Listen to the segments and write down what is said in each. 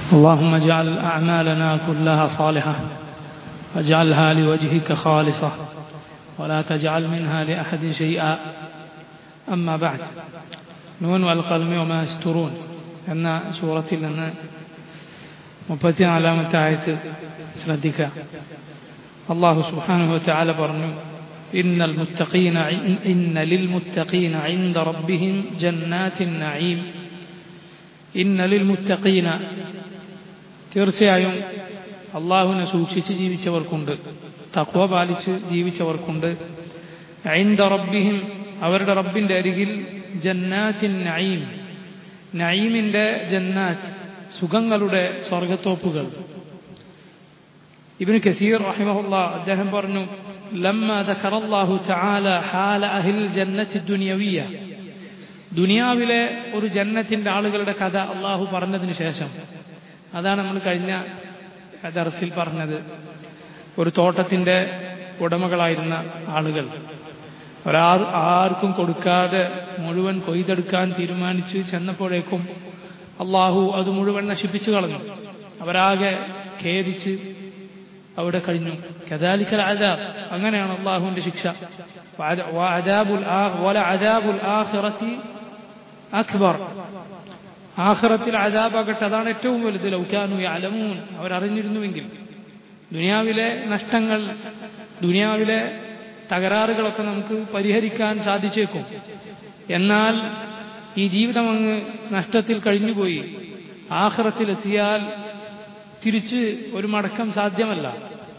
اللهم اجعل أعمالنا كلها صالحة واجعلها لوجهك خالصة ولا تجعل منها لأحد شيئا أما بعد نون والقلم وما يسترون എന്ന സൂറത്തിൽ നിന്ന് മുപ്പത്തിനാലാമത്തെ ആയത്ത് ശ്രദ്ധിക്കുക അള്ളാഹു സുബ്ഹാനഹു വതആല പറഞ്ഞു إن المتقين إن للمتقين عند ربهم جنات النعيم إن للمتقين തീർച്ചയായും അള്ളാഹുവിനെ സൂക്ഷിച്ച് ജീവിച്ചവർക്കുണ്ട് തക്വ പാലിച്ച് ജീവിച്ചവർക്കുണ്ട് ഐന്ദ റബ്ബിഹിം അവരുടെ റബ്ബിന്റെ അരികിൽ ജന്നാത്തിൻ നഈം നഈമിന്റെ ജന്നാത്ത് സുഖങ്ങളുടെ സ്വർഗത്തോപ്പുകൾ ഇബ്നു കസീർ റഹിമഹുല്ലാ അദ്ദേഹം പറഞ്ഞു لما ذكر الله تعالى حال أهل الجنة الدنيوية ദുനിയാവിലെ ഒരു ജന്നത്തിന്റെ ആളുകളുടെ കഥ അള്ളാഹു പറഞ്ഞതിന് ശേഷം അതാണ് നമ്മൾ കഴിഞ്ഞ ദർസിൽ പറഞ്ഞത് ഒരു തോട്ടത്തിന്റെ ഉടമകളായിരുന്ന ആളുകൾ ഒരാ ആർക്കും കൊടുക്കാതെ മുഴുവൻ കൊയ്തെടുക്കാൻ തീരുമാനിച്ച് ചെന്നപ്പോഴേക്കും അള്ളാഹു അത് മുഴുവൻ നശിപ്പിച്ചു കളഞ്ഞു അവരാകെ ഖേദിച്ച് അവിടെ കഴിഞ്ഞു കദാലിക്കൽ അദാബ് അങ്ങനെയാണ് അള്ളാഹുവിന്റെ ശിക്ഷ അക്ബർ ആഖിറത്തിൽ അദാബാകട്ടെ അതാണ് ഏറ്റവും വലുത് ലൗക്കാനു അലമൂൻ അവരറിഞ്ഞിരുന്നുവെങ്കിൽ ദുനിയാവിലെ നഷ്ടങ്ങൾ ദുനിയാവിലെ തകരാറുകളൊക്കെ നമുക്ക് പരിഹരിക്കാൻ സാധിച്ചേക്കും എന്നാൽ ഈ ജീവിതം അങ്ങ് നഷ്ടത്തിൽ കഴിഞ്ഞുപോയി ആഹ്റത്തിലെത്തിയാൽ തിരിച്ച് ഒരു മടക്കം സാധ്യമല്ല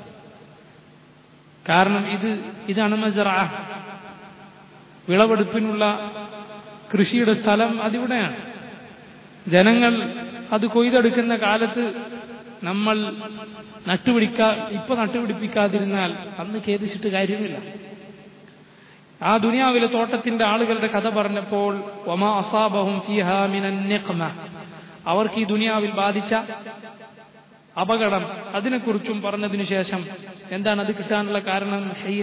കാരണം ഇത് ഇതാണ് മസറ വിളവെടുപ്പിനുള്ള കൃഷിയുടെ സ്ഥലം അതിവിടെയാണ് ജനങ്ങൾ അത് കൊയ്തെടുക്കുന്ന കാലത്ത് നമ്മൾ നട്ടുപിടിക്കാ ഇപ്പൊ നട്ടുപിടിപ്പിക്കാതിരുന്നാൽ അന്ന് ഖേദിച്ചിട്ട് കാര്യമില്ല ആ ദുനിയാവിലെ തോട്ടത്തിന്റെ ആളുകളുടെ കഥ പറഞ്ഞപ്പോൾ ഒമാ അസാബഹും അവർക്ക് ഈ ദുനിയാവിൽ ബാധിച്ച അപകടം അതിനെക്കുറിച്ചും പറഞ്ഞതിനു ശേഷം എന്താണ് അത് കിട്ടാനുള്ള കാരണം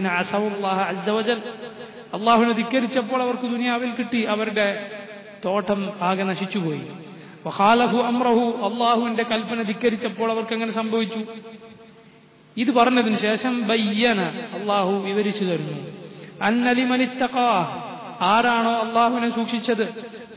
അള്ളാഹുവിനെ ധിക്കരിച്ചപ്പോൾ അവർക്ക് ദുനിയാവിൽ കിട്ടി അവരുടെ തോട്ടം ആകെ നശിച്ചുപോയി വഹാലഹു അമ്രഹു അള്ളാഹുവിന്റെ കൽപ്പന ധിക്കരിച്ചപ്പോൾ അവർക്ക് എങ്ങനെ സംഭവിച്ചു ഇത് പറഞ്ഞതിന് ശേഷം ബയ്യന അള്ളാഹു വിവരിച്ചു തരുന്നു അന്നലിമനിത്തക ആരാണോ അള്ളാഹുവിനെ സൂക്ഷിച്ചത്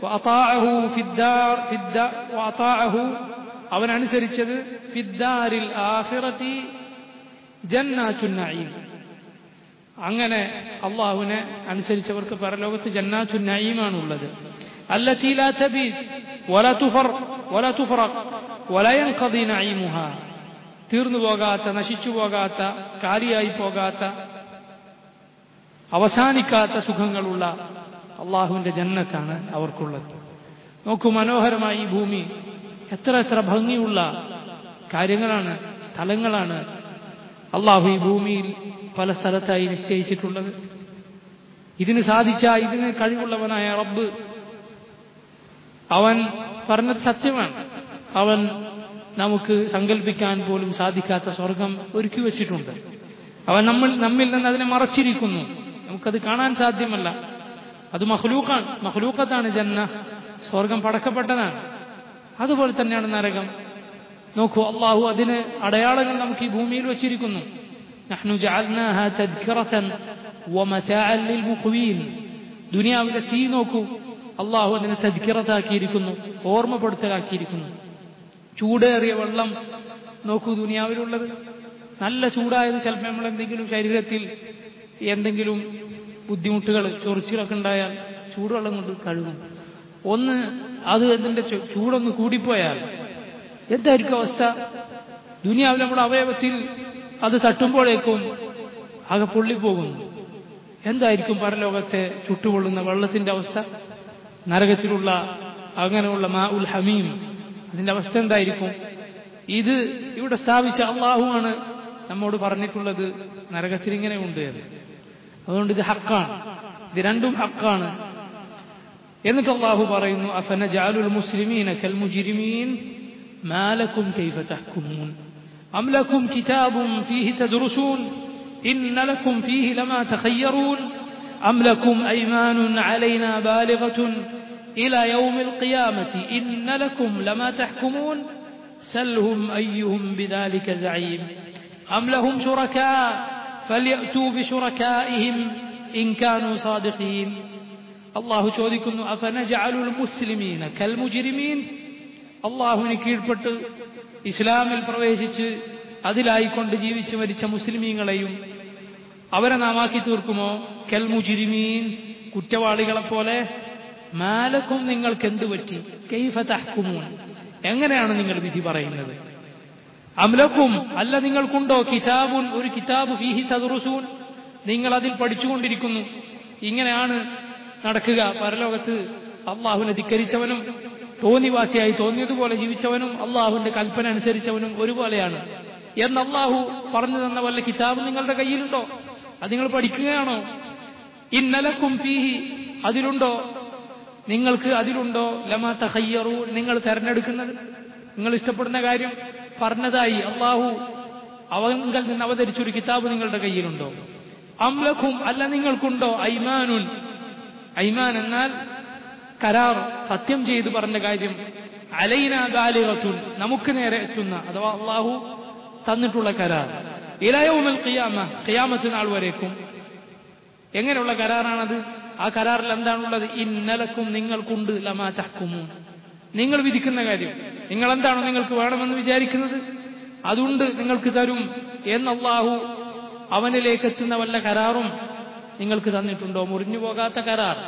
അവനനുസരിച്ചത് ഫിദ്ദാരിൽ ആഖിറത്തി ജന്നാത്തുന്നഈം അങ്ങനെ അള്ളാഹുവിനെ അനുസരിച്ചവർക്ക് പരലോകത്ത് ജന്നാത്തുന്നഈമാണുള്ളത് التي لا تبيد ولا تفر ولا تفرق ولا ينقضي نعيمها തീർന്നു പോകാത്ത നശിച്ചു പോകാത്ത കാലിയായി പോകാത്ത അവസാനിക്കാത്ത സുഖങ്ങളുള്ള അള്ളാഹുവിന്റെ ജന്നത്താണ് അവർക്കുള്ളത് നോക്കൂ മനോഹരമായി ഈ ഭൂമി എത്ര എത്ര ഭംഗിയുള്ള കാര്യങ്ങളാണ് സ്ഥലങ്ങളാണ് അള്ളാഹു ഈ ഭൂമിയിൽ പല സ്ഥലത്തായി നിശ്ചയിച്ചിട്ടുള്ളത് ഇതിന് സാധിച്ച ഇതിന് കഴിവുള്ളവനായ റബ്ബ് അവൻ പറഞ്ഞത് സത്യമാണ് അവൻ നമുക്ക് സങ്കല്പിക്കാൻ പോലും സാധിക്കാത്ത സ്വർഗം ഒരുക്കി വച്ചിട്ടുണ്ട് അവൻ നമ്മൾ നമ്മിൽ നിന്ന് അതിനെ മറച്ചിരിക്കുന്നു നമുക്കത് കാണാൻ സാധ്യമല്ല അത് മഹ്ലൂക്കാണ് മഹ്ലൂക്കത്താണ് ജന്ന സ്വർഗം പടക്കപ്പെട്ടതാണ് അതുപോലെ തന്നെയാണ് നരകം നോക്കൂ അള്ളാഹു അതിന് അടയാളങ്ങൾ നമുക്ക് ഈ ഭൂമിയിൽ വച്ചിരിക്കുന്നു ദുനിയാവിലെ തീ നോക്കൂ അള്ളാഹു അതിനെ തദ്ക്കിറത്താക്കിയിരിക്കുന്നു ഓർമ്മപ്പെടുത്തലാക്കിയിരിക്കുന്നു ചൂടേറിയ വെള്ളം നോക്കൂ ദുനിയാവിലുള്ളത് നല്ല ചൂടായത് ചിലപ്പോൾ നമ്മൾ എന്തെങ്കിലും ശരീരത്തിൽ എന്തെങ്കിലും ബുദ്ധിമുട്ടുകൾ ചൊറിച്ചിലൊക്കെ ഉണ്ടായാൽ ചൂടുവെള്ളം കൊണ്ട് കഴുകും ഒന്ന് അത് അതിന്റെ ചൂടൊന്ന് കൂടിപ്പോയാൽ എന്തായിരിക്കും അവസ്ഥ ദുനിയാവിൽ നമ്മുടെ അവയവത്തിൽ അത് തട്ടുമ്പോഴേക്കും ആകെ പൊള്ളിപ്പോകുന്നു എന്തായിരിക്കും പരലോകത്തെ ചുട്ടുപൊള്ളുന്ന വെള്ളത്തിന്റെ അവസ്ഥ നരകത്തിലുള്ള അങ്ങനെയുള്ള മാ ഉൽ ഹമീം അതിന്റെ അവസ്ഥ എന്തായിരിക്കും ഇത് ഇവിടെ സ്ഥാപിച്ച അള്ളാഹുവാണ് നമ്മോട് പറഞ്ഞിട്ടുള്ളത് നരകത്തിൽ ഇങ്ങനെ ഉണ്ട് എന്ന് അതുകൊണ്ട് ഇത് ഹക്കാണ് ഇത് രണ്ടും ഹക്കാണ് എന്നിട്ട് അള്ളാഹു പറയുന്നു അഫന ജാലുൽ മുസ്ലിമീന കൽ മുജിരിമീൻ മാലക്കും കൈഫ തഹ്കുമൂൻ أم لكم كتاب فيه تدرسون إن لكم فيه لما تخيرون أم لكم أيمان علينا بالغة إلى يوم القيامة إن لكم لما تحكمون سلهم أيهم بذلك زعيم أم لهم شركاء فليأتوا بشركائهم إن كانوا صادقين الله ചോദിക്കുന്നു അഫനജഅലുൽ മുസ്ലിമീന കൽ മുജ്രിമീൻ അള്ളാഹുവിന് കീഴ്പ്പെട്ട് ഇസ്ലാമിൽ പ്രവേശിച്ച് അതിലായിക്കൊണ്ട് ജീവിച്ച് മരിച്ച മുസ്ലിമീങ്ങളെയും അവരെ നാം ആക്കി തീർക്കുമോ കൽ മുജിരിമീൻ കുറ്റവാളികളെ പോലെ മാലക്കും നിങ്ങൾക്ക് എന്ത് പറ്റി കൈഫ തഹ്കുമൂൻ എങ്ങനെയാണ് നിങ്ങൾ വിധി പറയുന്നത് അംലക്കും അല്ല നിങ്ങൾക്കുണ്ടോ കിതാബുൻ ഒരു കിതാബ് ഫീഹി തദ്റുസൂൻ നിങ്ങൾ അതിൽ പഠിച്ചുകൊണ്ടിരിക്കുന്നു ഇങ്ങനെയാണ് നടക്കുക പരലോകത്ത് അള്ളാഹുവിനെ ധിക്കരിച്ചവനും തോന്നിവാസിയായി തോന്നിയതുപോലെ ജീവിച്ചവനും അള്ളാഹുവിന്റെ കൽപ്പന അനുസരിച്ചവനും ഒരുപോലെയാണ് എന്ന് അള്ളാഹു പറഞ്ഞു തന്ന വല്ല കിതാബ് നിങ്ങളുടെ കയ്യിലുണ്ടോ അത് നിങ്ങൾ പഠിക്കുകയാണോ ഇന്നലക്കും ഫീഹി അതിലുണ്ടോ നിങ്ങൾക്ക് അതിലുണ്ടോ ലമാ തഹയ്യറു നിങ്ങൾ തെരഞ്ഞെടുക്കുന്നത് നിങ്ങൾ ഇഷ്ടപ്പെടുന്ന കാര്യം പറഞ്ഞതായി അള്ളാഹു അവങ്കൽ നിന്ന് അവതരിച്ചൊരു കിതാബ് നിങ്ങളുടെ കയ്യിലുണ്ടോ അംലഖും അല്ല നിങ്ങൾക്കുണ്ടോ ഐമാനുൻ ഐമാൻ എന്നാൽ കരാർ സത്യം ചെയ്തു പറഞ്ഞ കാര്യം അലൈന ബാലികത്തുൻ നമുക്ക് നേരെ എത്തുന്ന അഥവാ അള്ളാഹു തന്നിട്ടുള്ള കരാർ ഇലയവുമൽ ഖിയാമ ഖിയാമത്ത് നാൾ വരേക്കും എങ്ങനെയുള്ള കരാറാണത് ആ കരാറിൽ എന്താണുള്ളത് ഇന്നലക്കും നിങ്ങൾക്കുണ്ട് ലമാ തഹ്കുമൂൻ നിങ്ങൾ വിധിക്കുന്ന കാര്യം നിങ്ങൾ എന്താണോ നിങ്ങൾക്ക് വേണമെന്ന് വിചാരിക്കുന്നത് അതുണ്ട് നിങ്ങൾക്ക് തരും എന്ന് അള്ളാഹു അവനിലേക്ക് എത്തുന്ന വല്ല കരാറും നിങ്ങൾക്ക് തന്നിട്ടുണ്ടോ മുറിഞ്ഞു പോകാത്ത കരാർ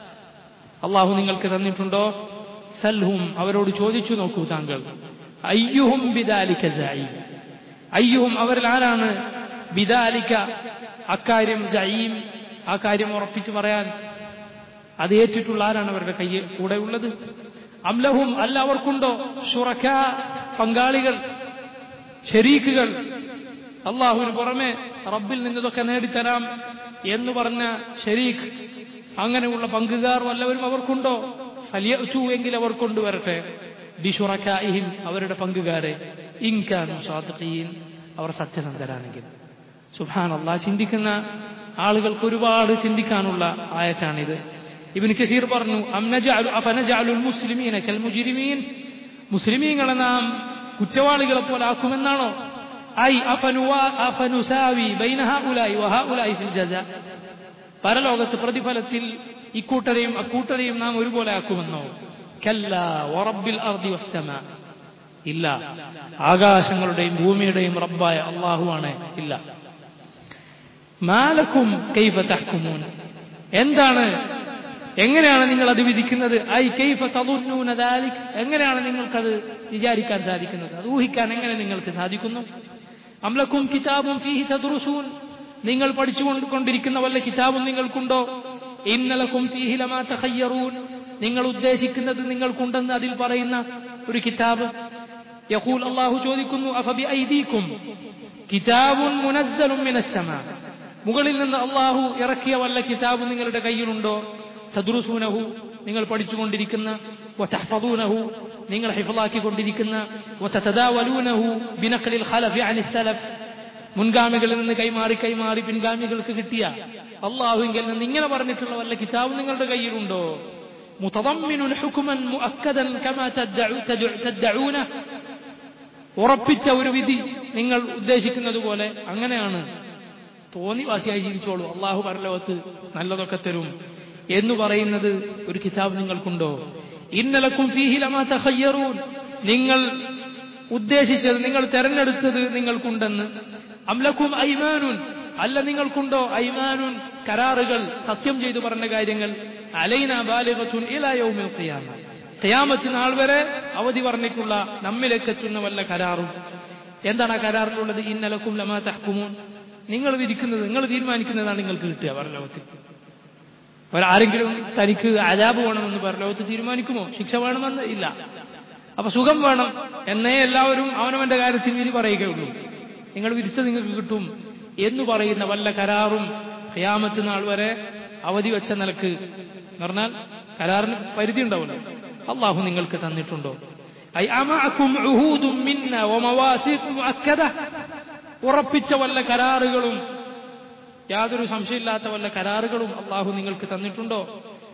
അള്ളാഹു നിങ്ങൾക്ക് തന്നിട്ടുണ്ടോ സൽഹും അവരോട് ചോദിച്ചു നോക്കൂ താങ്കൾ അയ്യുഹും ബിദാലിക്ക ജഈം അയ്യുഹും അവരിൽ ആരാണ് ബിദാലിക്ക അക്കാര്യം ജയീം ആ കാര്യം ഉറപ്പിച്ചു പറയാൻ അത് ഏറ്റിട്ടുള്ള ആരാണ് അവരുടെ കയ്യിൽ കൂടെ ഉള്ളത് അംലഹും അല്ല അവർക്കുണ്ടോ ഷുറക്ക പങ്കാളികൾ ഷരീക്കുകൾ അള്ളാഹുവിന് പുറമെ റബ്ബിൽ നിന്നതൊക്കെ നേടിത്തരാം എന്ന് പറഞ്ഞ ഷരീഖ് അങ്ങനെയുള്ള പങ്കുകാർ വല്ലവരും അവർക്കുണ്ടോ ഫലിയു എങ്കിൽ അവർ കൊണ്ടുവരട്ടെ ബിഷുറക്കായിഹിം അവരുടെ പങ്കുകാരെ ഇൻകാൻ സാദഖീൻ അവർ സത്യസന്ധരാണെങ്കിൽ സുഹാൻ അള്ളാഹ് ചിന്തിക്കുന്ന ആളുകൾക്ക് ഒരുപാട് ചിന്തിക്കാനുള്ള ആയത്താണിത് ഇബിൻ കസീർ പറഞ്ഞു അഫനജഅലുൽ മുസ്ലിമീന കൽ മുജ്രിമീൻ മുസ്ലിമീങ്ങളെ നാം കുറ്റവാളികളെ പോലെ ആക്കുമെന്നാണോ ഐ അഫനുസാവി ബൈന ഹഉലായി വഹഉലായി ഫിൽ ജസാ പരലോകത്ത് പ്രതിഫലത്തിൽ ഇക്കൂട്ടരെയും അക്കൂട്ടരെയും നാം ഒരുപോലെ ആക്കുമെന്നോ കല്ല വറബ്ബിൽ അർദി വസ്സമ ഇല്ല ആകാശങ്ങളുടെയും ഭൂമിയുടെയും റബ്ബായ അള്ളാഹുവാണ് ഇല്ല മാലക്കും കൈഫ തഹ്കുമൂൻ എന്താണ് എങ്ങനെയാണ് നിങ്ങൾ അത് വിധിക്കുന്നത് ഐ കൈഫ തദുന്നൂന ദാലിക് എങ്ങനെയാണ് നിങ്ങൾക്കത് വിചാരിക്കാൻ സാധിക്കുന്നത് അത് ഊഹിക്കാൻ എങ്ങനെ നിങ്ങൾക്ക് സാധിക്കുന്നു അംലക്കും കിതാബും ഫീഹി തദ്റുസൂൻ നിങ്ങൾ പഠിച്ചുകൊണ്ടിരിക്കുന്ന വല്ല കിതാബും നിങ്ങൾക്കുണ്ടോ ഇന്നലക്കും ഫീഹി ലമാ തഖയ്യറൂൻ നിങ്ങൾ ഉദ്ദേശിക്കുന്നത് നിങ്ങൾക്കുണ്ടെന്ന് അതിൽ പറയുന്ന ഒരു കിതാബ് യഖൂൽ അള്ളാഹു ചോദിക്കുന്നു അഫബി ഐദീക്കും കിതാബുൻ മുനസ്സലും മിനസ്സമ മുകളിൽ നിന്ന് അള്ളാഹു ഇറക്കിയ വല്ല കിതാബ് നിങ്ങളുടെ കയ്യിലുണ്ടോ തദ്റുസൂനഹു നിങ്ങൾ പഠിച്ചുകൊണ്ടിരിക്കുന്ന വതഹ്ഫദൂനഹു നിങ്ങൾ ഹിഫ്ളാക്കിക്കൊണ്ടിരിക്കുന്ന വതതദാവലൂനഹു ബിനഖലിൽ ഖലഫി അനി സലഫ് മുൻഗാമികളിൽ നിന്ന് കൈമാറി കൈമാറി പിൻഗാമികൾക്ക് കിട്ടിയ അള്ളാഹുവിങ്കിൽ നിന്ന് ഇങ്ങനെ പറഞ്ഞിട്ടുള്ള വല്ല കിതാബ് നിങ്ങളുടെ കയ്യിലുണ്ടോ മുതضمن حكما مؤكدا كما تدعونه ഉറപ്പിച്ച ഒരു വിധി നിങ്ങൾ ഉദ്ദേശിക്കുന്നത് പോലെ അങ്ങനെയാണ് തോന്നിവാസിയായി ജീവിച്ചോളൂ അള്ളാഹു പരലോകത്ത് നല്ലതൊക്കെ തരും എന്ന് പറയുന്നത് ഒരു കിതാബ് നിങ്ങൾക്കുണ്ടോ ഇന്നലക്കും ഫീഹിലമാ തഹയ്യറൂൻ നിങ്ങൾ ഉദ്ദേശിച്ചത് നിങ്ങൾ തെരഞ്ഞെടുത്തത് നിങ്ങൾക്കുണ്ടെന്ന് അംലക്കും ഐമാനുൻ അല്ല നിങ്ങൾക്കുണ്ടോ ഐമാനുൻ കരാറുകൾ സത്യം ചെയ്തു പറഞ്ഞ കാര്യങ്ങൾ അലൈന ബാലികത്തുൻ ഇലായൗമിൽ ഖിയാമ ഖിയാമത്ത് നാൾ വരെ അവധി പറഞ്ഞിട്ടുള്ള നമ്മിലേക്ക് എത്തുന്ന വല്ല കരാറും എന്താണ് ആ കരാറിലുള്ളത് ഇന്നലക്കും ലമാ തഹ്കുമൂൻ നിങ്ങൾ വിധിക്കുന്നത് നിങ്ങൾ തീരുമാനിക്കുന്നതാണ് നിങ്ങൾക്ക് കിട്ടുക പരലോകത്തിൽ ഒരാരെങ്കിലും തനിക്ക് അജാബ് വേണമെന്ന് പരലോകത്ത് തീരുമാനിക്കുമോ ശിക്ഷ വേണമെന്ന് ഇല്ല അപ്പൊ സുഖം വേണം എന്നേ എല്ലാവരും അവനവന്റെ കാര്യത്തിൽ വിധി പറയുകയുള്ളൂ നിങ്ങൾ വിധിച്ചത് നിങ്ങൾക്ക് കിട്ടും എന്ന് പറയുന്ന വല്ല കരാറും ഖിയാമത്ത് നാൾ വരെ അവധി വെച്ച നിലക്ക് എന്ന് പറഞ്ഞാൽ കരാറിന് പരിധി ഉണ്ടാവില്ല അള്ളാഹു നിങ്ങൾക്ക് തന്നിട്ടുണ്ടോ ഐ അമഅക്കും ഉഹൂദും മിന്ന വമവാസിഖ് മുഅക്കദ ഉറപ്പിച്ച വല്ല കരാറുകളും യാതൊരു സംശയമില്ലാത്ത വല്ല കരാറുകളും അള്ളാഹു നിങ്ങൾക്ക് തന്നിട്ടുണ്ടോ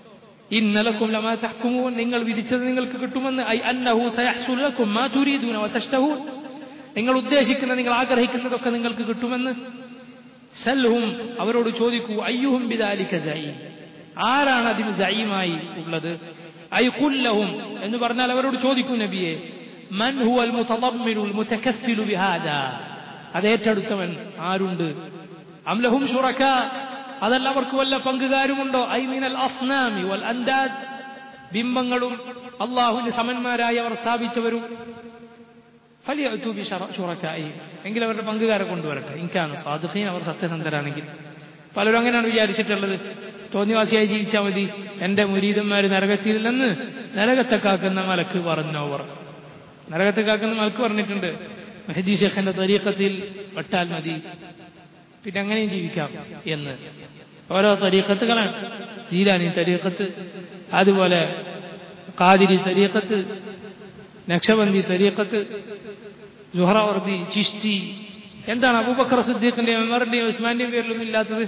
ഇന്നലക്കും ലമാ തഹ്കുമൂൻ നിങ്ങൾ വിധിച്ചത് നിങ്ങൾക്ക് കിട്ടുമെന്ന് ഐ അന്നഹു സയഹ്സുലു ലക്കും മാ തുരീദൂന വതഷ്തഹൂൻ നിങ്ങൾ ഉദ്ദേശിക്കുന്ന നിങ്ങൾ ആഗ്രഹിക്കുന്നതൊക്കെ നിങ്ങൾക്ക് കിട്ടുമെന്ന് സൽഹും അവരോട് ചോദിക്കൂ അയ്യുഹും ബിദാലിക സഈം ആരാണ് അതിന് സഈമായി ഉള്ളത് ഐ കുല്ലഹും എന്ന് പറഞ്ഞാൽ അവരോട് ചോദിക്കൂ നബിയെ മൻ ഹുവൽ മുതദമ്മിനുൽ മുതകഫിലു ബിഹാദാ അത് ഏറ്റെടുത്തവൻ ആരുണ്ട് അംലഹും ഷുറക അതല്ല അവർക്ക് വല്ല പങ്കുകാരുമുണ്ടോ ഐ മിനൽ അസ്നാമി വൽ അൻദാദ് ബിംബങ്ങളും അള്ളാഹുവിന് സമന്മാരായി അവർ സ്ഥാപിച്ചവരും ഫലിയത്തു ബി ഷുറക്കായി എങ്കിൽ അവരുടെ പങ്കുകാരെ കൊണ്ടുവരട്ടെ എനിക്കാണ് സാധുഹീൻ അവർ സത്യസന്ധരാണെങ്കിൽ പലരും അങ്ങനെയാണ് വിചാരിച്ചിട്ടുള്ളത് തോന്നിവാസിയായി ജീവിച്ചാൽ മതി എന്റെ മുരീതന്മാർ നരകത്തില്ലെന്ന് നരകത്തെ കാക്കുന്ന മലക്ക് പറഞ്ഞോവർ നരകത്തെ കാക്കുന്ന മലക്ക് പറഞ്ഞിട്ടുണ്ട് മെഹദി ഷെഖന്റെ തരീക്കത്തിൽ വെട്ടാൽ മതി പിന്നെ അങ്ങനെയും ജീവിക്കാം എന്ന് ഓരോ തരീക്കത്തുകളാണ് ജീലാനി തരീക്കത്ത് അതുപോലെ കാതിരി തരീക്കത്ത് നക്ഷബന്ദി തരീക്കത്ത് ജുഹറവർദി ചിഷ്ടി എന്താണ് അബൂബക്കർ സിദ്ദീഖിന്റെയും ഉമറിന്റെയും ഉസ്മാന്റെയും പേരിലും ഇല്ലാത്തത്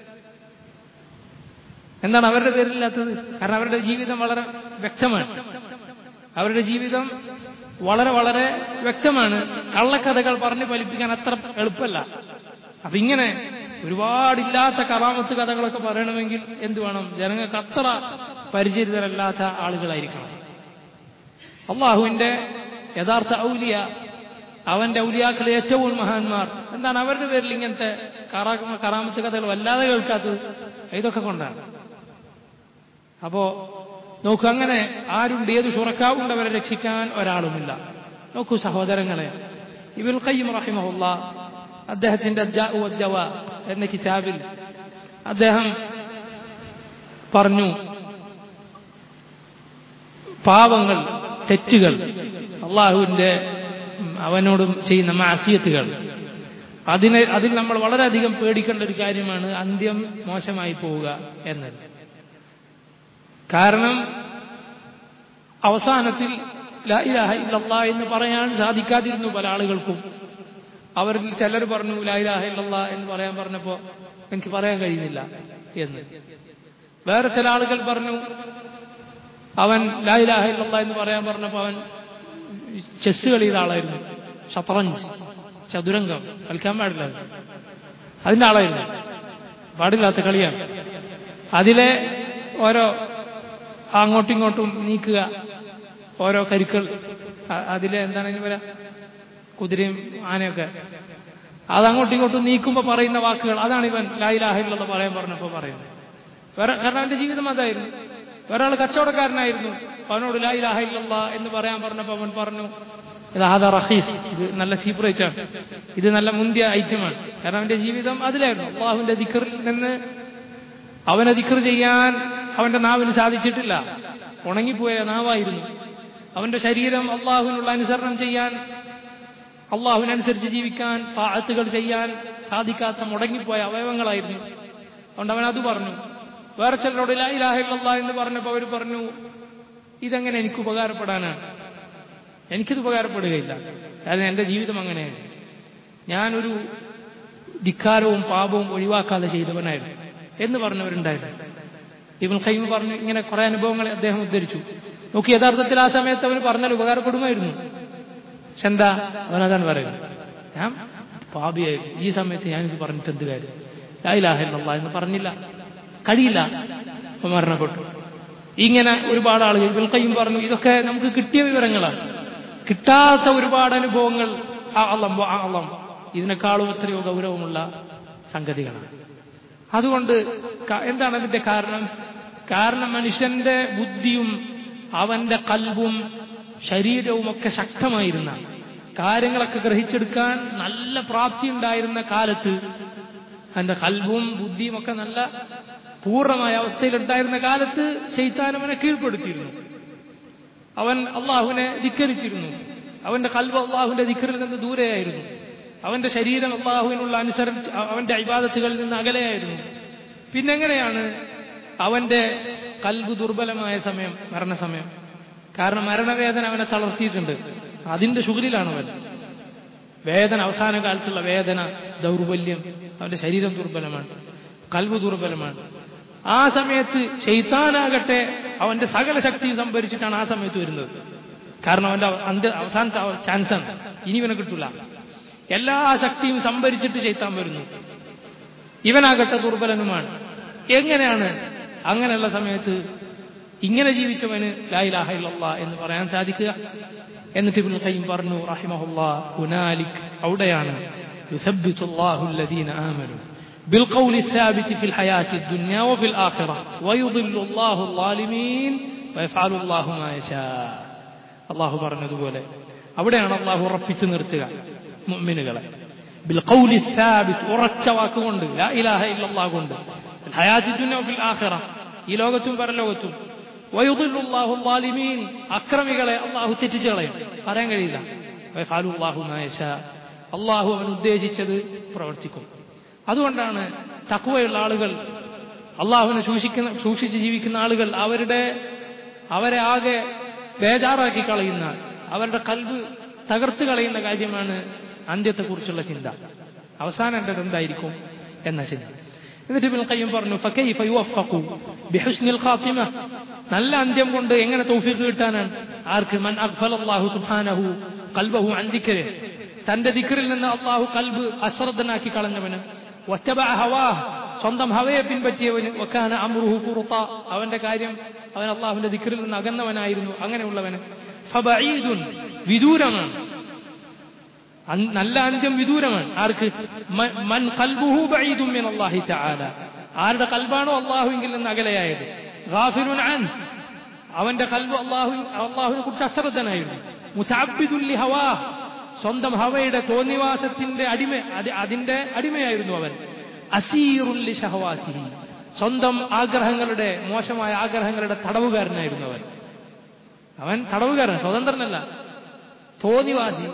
എന്താണ് അവരുടെ പേരിലില്ലാത്തത് കാരണം അവരുടെ ജീവിതം വളരെ വ്യക്തമാണ് അവരുടെ ജീവിതം വളരെ വളരെ വ്യക്തമാണ് കള്ളക്കഥകൾ പറഞ്ഞ് ഫലിപ്പിക്കാൻ അത്ര എളുപ്പമല്ല അപ്പൊ ഇങ്ങനെ ഒരുപാടില്ലാത്ത കറാമത്ത് കഥകളൊക്കെ പറയണമെങ്കിൽ എന്ത് വേണം ജനങ്ങൾക്ക് അത്ര പരിചരിതരല്ലാത്ത ആളുകളായിരിക്കണം അള്ളാഹുവിന്റെ യഥാർത്ഥ ഔലിയ അവന്റെ ഔലിയാക്കൾ ഏറ്റവും മഹാന്മാർ എന്താണ് അവരുടെ പേരിൽ ഇങ്ങനത്തെ കറാമത്ത് കഥകൾ വല്ലാതെ കേൾക്കാത്തത് ഇതൊക്കെ കൊണ്ടാണ് അപ്പോ നോക്കൂ അങ്ങനെ ആരുണ്ട് ഏത് ഷുറക്കാവുണ്ട് അവരെ രക്ഷിക്കാൻ ഒരാളുമില്ല നോക്കൂ സഹോദരങ്ങളെ ഇബുൽ ഖയ്യം റഹിമഹുല്ല അദ്ദേഹത്തിന്റെ ജവ എന്ന കിതാബിൽ അദ്ദേഹം പറഞ്ഞു പാവങ്ങൾ തെറ്റുകൾ അള്ളാഹുവിന്റെ അവനോടും ചെയ്യുന്ന മാസിയത്തുകൾ അതിനെ അതിൽ നമ്മൾ വളരെയധികം പേടിക്കേണ്ട ഒരു കാര്യമാണ് അന്ത്യം മോശമായി പോവുക എന്നത് കാരണം അവസാനത്തിൽ ലാ ഇലാഹ ഇല്ലല്ലാ എന്ന് പറയാൻ സാധിക്കാതിരുന്നു പല ആളുകൾക്കും അവരിൽ ചിലർ പറഞ്ഞു ലാ ഇലാഹ ഇല്ലല്ലാ എന്ന് പറയാൻ പറഞ്ഞപ്പോ എനിക്ക് പറയാൻ കഴിയുന്നില്ല എന്ന് വേറെ ചില ആളുകൾ പറഞ്ഞു അവൻ ലാ ഇലാഹ ഇല്ലല്ലാ എന്ന് പറയാൻ പറഞ്ഞപ്പോ അവൻ ചെസ് കളിയുടെ ആളായിരുന്നു ഷത്രഞ്ച് ചതുരംഗം കളിക്കാൻ പാടില്ല അതിന്റെ ആളായിരുന്നു പാടില്ലാത്ത കളിയാണ് അതിലെ ഓരോ അങ്ങോട്ടും ഇങ്ങോട്ടും നീക്കുക ഓരോ കരുക്കൾ അതിലെ എന്താണ് ഇനി പറയാ കുതിരയും ആനയൊക്കെ അത് അങ്ങോട്ടും ഇങ്ങോട്ടും നീക്കുമ്പോൾ പറയുന്ന വാക്കുകൾ അതാണ് ഇവൻ ലായിലാഹില്ലെന്ന് പറയാൻ പറഞ്ഞപ്പോൾ പറയുന്നത് വേറെ കാരണം അവന്റെ ജീവിതം അതായിരുന്നു ഒരാൾ കച്ചവടക്കാരനായിരുന്നു അവനോട് ലായിലാഹില്ല എന്ന് പറയാൻ പറഞ്ഞപ്പോൾ അവൻ പറഞ്ഞു ഇത് ആദാ റഹീസ് ഇത് നല്ല ചീപ്പ് റേറ്റ് ആണ് ഇത് നല്ല മുന്തിയ ഐറ്റമാണ് കാരണം അവന്റെ ജീവിതം അതിലായിരുന്നു അള്ളാഹുവിന്റെ ദിക്കറിൽ നിന്ന് അവനെ ദിക്കർ ചെയ്യാൻ അവന്റെ നാവിന് സാധിച്ചിട്ടില്ല ഉണങ്ങിപ്പോയ നാവായിരുന്നു അവന്റെ ശരീരം അള്ളാഹുവിനുള്ള അനുസരണം ചെയ്യാൻ അള്ളാഹുവിനനുസരിച്ച് ജീവിക്കാൻ പാഴത്തുകൾ ചെയ്യാൻ സാധിക്കാത്ത മുടങ്ങിപ്പോയ അവയവങ്ങളായിരുന്നു അതുകൊണ്ട് അവൻ അത് പറഞ്ഞു വേറെ ചിലരോട് ഇലാഹില്ല എന്ന് പറഞ്ഞപ്പോൾ അവർ പറഞ്ഞു ഇതെങ്ങനെ എനിക്ക് ഉപകാരപ്പെടാനാണ് എനിക്കിത് ഉപകാരപ്പെടുകയില്ല കാരണം എൻ്റെ ജീവിതം അങ്ങനെയാണ് ഞാനൊരു ധിക്കാരവും പാപവും ഒഴിവാക്കാതെ ചെയ്തവനായിരുന്നു എന്ന് പറഞ്ഞവരുണ്ടായിരുന്നു ഇവൻ കൈമ പറഞ്ഞു ഇങ്ങനെ കുറെ അനുഭവങ്ങൾ അദ്ദേഹം ഉദ്ധരിച്ചു നോക്കി യഥാർത്ഥത്തിൽ ആ സമയത്ത് അവന് പറഞ്ഞാൽ ഉപകാരപ്പെടുമായിരുന്നു പക്ഷെ എന്താ അവനതാണ് പറയുന്നത് ഞാൻ പാപിയായിരുന്നു ഈ സമയത്ത് ഞാനിത് പറഞ്ഞിട്ട് എന്ത് കാര്യം ലായിലാഹില്ല എന്ന് പറഞ്ഞില്ല കഴിയില്ല അപ്പൊ മരണപ്പെട്ടു ഇങ്ങനെ ഒരുപാട് ആളുകൾ ഇവൽ കയ്യും പറഞ്ഞു ഇതൊക്കെ നമുക്ക് കിട്ടിയ വിവരങ്ങളാണ് കിട്ടാത്ത ഒരുപാട് അനുഭവങ്ങൾ അളം അളം ഇതിനേക്കാളും എത്രയോ ഗൗരവമുള്ള സംഗതികളാണ് അതുകൊണ്ട് എന്താണ് അതിന്റെ കാരണം കാരണം മനുഷ്യന്റെ ബുദ്ധിയും അവന്റെ കൽവും ശരീരവും ഒക്കെ ശക്തമായിരുന്ന കാര്യങ്ങളൊക്കെ ഗ്രഹിച്ചെടുക്കാൻ നല്ല പ്രാപ്തി ഉണ്ടായിരുന്ന കാലത്ത് അവന്റെ കൽവും ബുദ്ധിയും ഒക്കെ നല്ല പൂർണ്ണമായ അവസ്ഥയിലുണ്ടായിരുന്ന കാലത്ത് ശൈത്താൻ അവനെ കീഴ്പ്പെടുത്തിയിരുന്നു അവൻ അള്ളാഹുവിനെ ധിക്കരിച്ചിരുന്നു അവന്റെ കൽവ് അള്ളാഹുവിന്റെ ധിക്കറിൽ നിന്ന് ദൂരെയായിരുന്നു അവന്റെ ശരീരം അള്ളാഹുവിനുള്ള അനുസരിച്ച് അവന്റെ അഭിബാധത്തുകളിൽ നിന്ന് അകലെയായിരുന്നു പിന്നെങ്ങനെയാണ് അവന്റെ കൽബ് ദുർബലമായ സമയം മരണസമയം കാരണം മരണവേദന അവനെ തളർത്തിയിട്ടുണ്ട് അതിന്റെ ശുഗലിലാണ് അവൻ വേദന അവസാന കാലത്തുള്ള വേദന ദൗർബല്യം അവന്റെ ശരീരം ദുർബലമാണ് കൽബ് ദുർബലമാണ് ആ സമയത്ത് ഷെയ്ത്താനാകട്ടെ അവന്റെ സകല ശക്തിയും സംഭരിച്ചിട്ടാണ് ആ സമയത്ത് വരുന്നത് കാരണം അവന്റെ അന്ത്യ അവസാനത്തെ ചാൻസാണ് ഇനി ഇവനെ കിട്ടൂല എല്ലാ ശക്തിയും സംഭരിച്ചിട്ട് ചെയ്ത്താൻ വരുന്നു ഇവനാകട്ടെ ദുർബലനുമാണ് എങ്ങനെയാണ് അങ്ങനെയുള്ള സമയത്ത് ഇങ്ങനെ ജീവിച്ചവന് ലായിലാഹ ഇല്ലല്ലാ എന്ന് പറയാൻ സാധിക്കുക എന്നിട്ട് ഇബ്നുൽ ഖയ്യിം പറഞ്ഞു റഹിമഹുല്ലാ ഹുനാലിക് അവിടെയാണ് യുസബ്ബിതു അല്ലാഹു الذين آمنوا بالقول الثابت في الحياة الدنيا وفي الآخرة ويضل الله الظالمين ويفعل الله ما يشاء അള്ളാഹു പറഞ്ഞതുപോലെ അവിടെയാണ് അള്ളാഹു ഉറപ്പിച്ചു നിർത്തുക മുഅ്മിനുകളെ ബിൽ ഖൗലി സാബിത്ത് ഉറച്ച വാക്കുകൊണ്ട് ലാ ഇലാഹ ഇല്ലല്ലാഹ് കൊണ്ട് ഫിൽ ഹയാത്തി ദുനിയ ഫിൽ ആഖിറ ഈ ലോകത്തും പരലോകത്തും വയുദില്ലു അല്ലാഹു ളാലിമീൻ അക്രമികളെ അള്ളാഹു തെറ്റിച്ചു കളയും പറയാൻ കഴിയില്ല വയഫാലു അല്ലാഹു മാ യശാ അള്ളാഹു അവൻ ഉദ്ദേശിച്ചത് പ്രവർത്തിക്കും അതുകൊണ്ടാണ് തക്വയുള്ള ആളുകൾ അള്ളാഹുവിനെ സൂക്ഷിക്കുന്ന സൂക്ഷിച്ച് ജീവിക്കുന്ന ആളുകൾ അവരുടെ അവരെ ആകെ ബേജാറാക്കി കളയുന്ന അവരുടെ കൽബ് തകർത്ത് കളയുന്ന കാര്യമാണ് അന്ത്യത്തെക്കുറിച്ചുള്ള ചിന്ത അവസാനം എൻ്റെ എന്തായിരിക്കും എന്ന ചിന്ത എന്നിട്ട് ഇബ്നുൽ ഖയ്യിം പറഞ്ഞു ഫകൈഫ യുവഫഖു ബിഹുസ്നിൽ ഖാത്തിമ നല്ല അന്ത്യം കൊണ്ട് എങ്ങനെ തൗഫീഖ് കിട്ടാനാണ് ആർക്ക് മൻ അഗ്ഫല അല്ലാഹു സുബ്ഹാനഹു ഖൽബഹു അൻ ദിക്രി തന്റെ ദിക്റിൽ നിന്ന് അള്ളാഹു കൽബ് അശ്രദ്ധനാക്കി കളഞ്ഞവന് ഒറ്റബ ഹവാഹ് സ്വന്തം ഹവയെ പിൻപറ്റിയവന് വക്കാന അമ്രുഹു ഫുറുത്ത അവന്റെ കാര്യം അവൻ അള്ളാഹുവിന്റെ ദിക്റിൽ നിന്ന് അകന്നവനായിരുന്നു അങ്ങനെയുള്ളവന് ഫബഈദുൻ വിദൂരമാണ് നല്ല അന്ത്യം വിദൂരമാണ് ആർക്ക് മൻ ഖൽബുഹു ബഈദുൻ മിൻ അല്ലാഹി തആല ആരുടെ കൽബാണോ അള്ളാഹുവിൽ നിന്ന് അകലെയായത് ഗാഫിലുൻ അൻ അവന്റെ കൽബ് അള്ളാഹു അള്ളാഹുവിനെ കുറിച്ച് അശ്രദ്ധനായിരുന്നു മുതഅബ്ബിദുൻ ലിഹവാ സ്വന്തം ഹവയുടെ തോന്നിവാസത്തിന്റെ അടിമ അതിന്റെ അടിമയായിരുന്നു അവൻ അസീറുൻ ലിഷഹവാത്തിഹി സ്വന്തം ആഗ്രഹങ്ങളുടെ മോശമായ ആഗ്രഹങ്ങളുടെ തടവുകാരനായിരുന്നു അവൻ അവൻ തടവുകാരൻ സ്വതന്ത്രനല്ല തോന്നിവാസി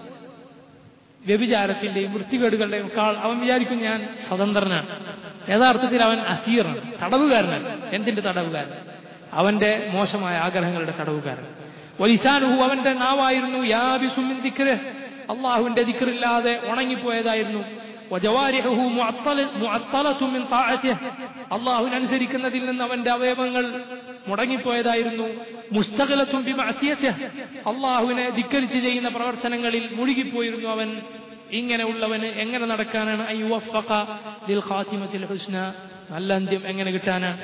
വ്യഭിചാരത്തിന്റെയും വൃത്തികേടുകളുടെയും കാൾ അവൻ വിചാരിക്കും ഞാൻ സ്വതന്ത്രനാണ് യഥാർത്ഥത്തിൽ അവൻ അസീറാണ് തടവുകാരനാണ് എന്തിന്റെ തടവുകാരൻ അവന്റെ മോശമായ ആഗ്രഹങ്ങളുടെ തടവുകാരൻ വലിസാനുഹു അവന്റെ നാവായിരുന്നു യാബിസുമിൻ ദിക്റ് അള്ളാഹുവിന്റെ ദിക്റില്ലാതെ ഉണങ്ങിപ്പോയതായിരുന്നു അള്ളാഹുവിനനുസരിക്കുന്നതിൽ നിന്ന് അവന്റെ അവയവങ്ങൾ മുടങ്ങിപ്പോയതായിരുന്നു മുസ്തകലത്തും അള്ളാഹുവിനെ ധിക്കരിച്ച് ചെയ്യുന്ന പ്രവർത്തനങ്ങളിൽ മുഴുകിപ്പോയിരുന്നു അവൻ ഇങ്ങനെ ഉള്ളവന് എങ്ങനെ നടക്കാനാണ് നല്ല അന്ത്യം എങ്ങനെ കിട്ടാനാണ്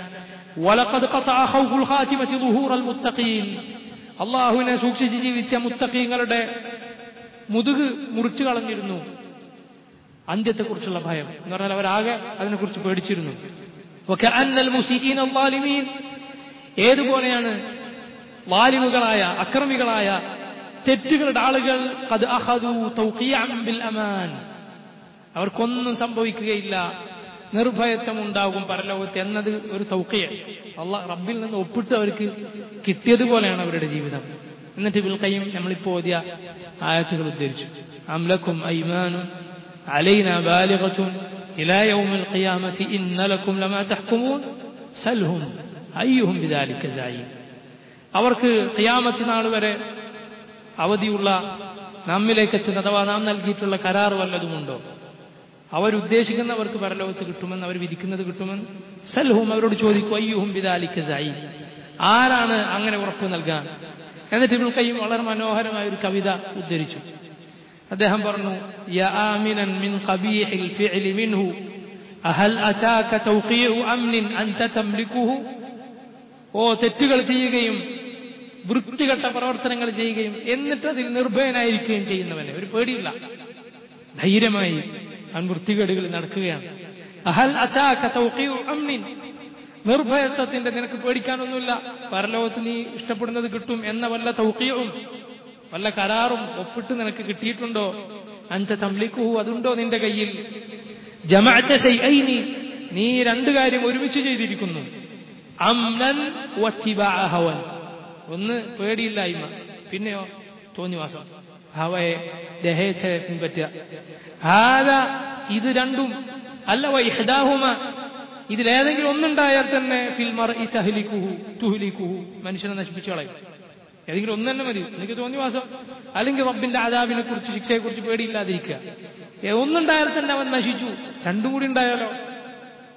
അള്ളാഹുവിനെ സൂക്ഷിച്ച് ജീവിച്ച മുത്തഖീങ്ങളുടെ മുതുക് മുറിച്ചു കളഞ്ഞിരുന്നു അന്ത്യത്തെക്കുറിച്ചുള്ള ഭയം എന്ന് പറഞ്ഞാൽ അവരാകെ അതിനെക്കുറിച്ച് പേടിച്ചിരുന്നു ഏതുപോലെയാണ് വാലിമുകളായ അക്രമികളായ തെറ്റുകളുടെ ആളുകൾ അവർക്കൊന്നും സംഭവിക്കുകയില്ല നിർഭയത്വം ഉണ്ടാകും പരലോകത്ത് എന്നത് ഒരു തൗക്കിയ അള്ളാഹ് റബ്ബിൽ നിന്ന് ഒപ്പിട്ട് അവർക്ക് കിട്ടിയതുപോലെയാണ് അവരുടെ ജീവിതം എന്നിട്ട് വിൽക്കയും നമ്മളിപ്പോ ഓതിയ ആയത്തുകൾ ഉദ്ധരിച്ചു അംലക്കും ഐമാനും علينا بالغة إلى يوم القيامة إن لكم لما تحكمون سلهم أيهم بذلك زعيم അവർക്ക് ഖിയാമത്ത് നാൾ വരെ അവധിയുള്ള നമ്മിലേക്ക് എത്തുന്ന അഥവാ നാം നൽകിയിട്ടുള്ള കരാർ വല്ലതുമുണ്ടോ അവരുദ്ദേശിക്കുന്നവർക്ക് പരലോകത്ത് കിട്ടുമെന്ന് അവർ വിധിക്കുന്നത് കിട്ടുമെന്ന് സൽഹും അവരോട് ചോദിക്കും അയ്യുഹും ബിദാലിക്ക് സായി ആരാണ് അങ്ങനെ ഉറപ്പ് നൽകാൻ എന്നിട്ട് ഇബുൽ കയ്യും വളരെ മനോഹരമായ ഒരു കവിത ഉദ്ധരിച്ചു അദ്ദേഹം പറഞ്ഞു യആമിനൻ മിൻ ഖബീഹിൽ ഫിഅലി മിൻഹു അഹൽ അതാക തൗഖീഉ അംനിൻ അൻത തംലിക്കുഹു ഓ തെറ്റുകൾ ചെയ്യുകയും വൃത്തികെട്ട പ്രവർത്തനങ്ങൾ ചെയ്യുകയും എന്നിട്ട് അതിൽ നിർഭയനായിരിക്കുകയും ചെയ്യുന്നവനെ ഒരു പേടിയില്ല ധൈര്യമായി അവൻ വൃത്തികേടുകളിൽ നടക്കുകയാണ് അഹൽ അതാക തൗഖീഉ അംനിൻ നിർഭയത്വത്തിന്റെ നിനക്ക് പേടിക്കാനൊന്നുമില്ല പരലോകത്ത് നീ ഇഷ്ടപ്പെടുന്നത് കിട്ടും എന്ന വല്ല തൗക്കിയവും വല്ല കരാറും ഒപ്പിട്ട് നിനക്ക് കിട്ടിയിട്ടുണ്ടോ അഞ്ച തംലിക്കുഹു അതുണ്ടോ നിന്റെ കയ്യിൽ ജമാഅത്ത ഷൈഅൈനി നീ രണ്ട് കാര്യം ഒരുമിച്ച് ചെയ്തിരിക്കുന്നു അംനൻ വത്തിബാഅ ഹവൻ ഒന്ന് പേടിയില്ലായ്മ പിന്നെയോ തോന്നിവാസം ഹവയെ ദഹേച്ഛയെ പിൻപറ്റുക ഹാദ ഇത് രണ്ടും അല്ല വൈഹദാഹുമ ഇതിലേതെങ്കിലും ഒന്നുണ്ടായാൽ തന്നെ ഫിൽമർ ഈ തഹലിക്കുഹു തുഹലിക്കുഹു മനുഷ്യനെ നശിപ്പിച്ചു കളയും ഏതെങ്കിലും ഒന്ന് തന്നെ മതി എനിക്ക് തോന്നിവാസം അല്ലെങ്കിൽ റബ്ബിന്റെ ആദാബിനെ കുറിച്ച് ശിക്ഷയെ കുറിച്ച് പേടിയില്ലാതിരിക്കുക ഒന്നുണ്ടായാൽ തന്നെ അവൻ നശിച്ചു രണ്ടും കൂടി ഉണ്ടായാലോ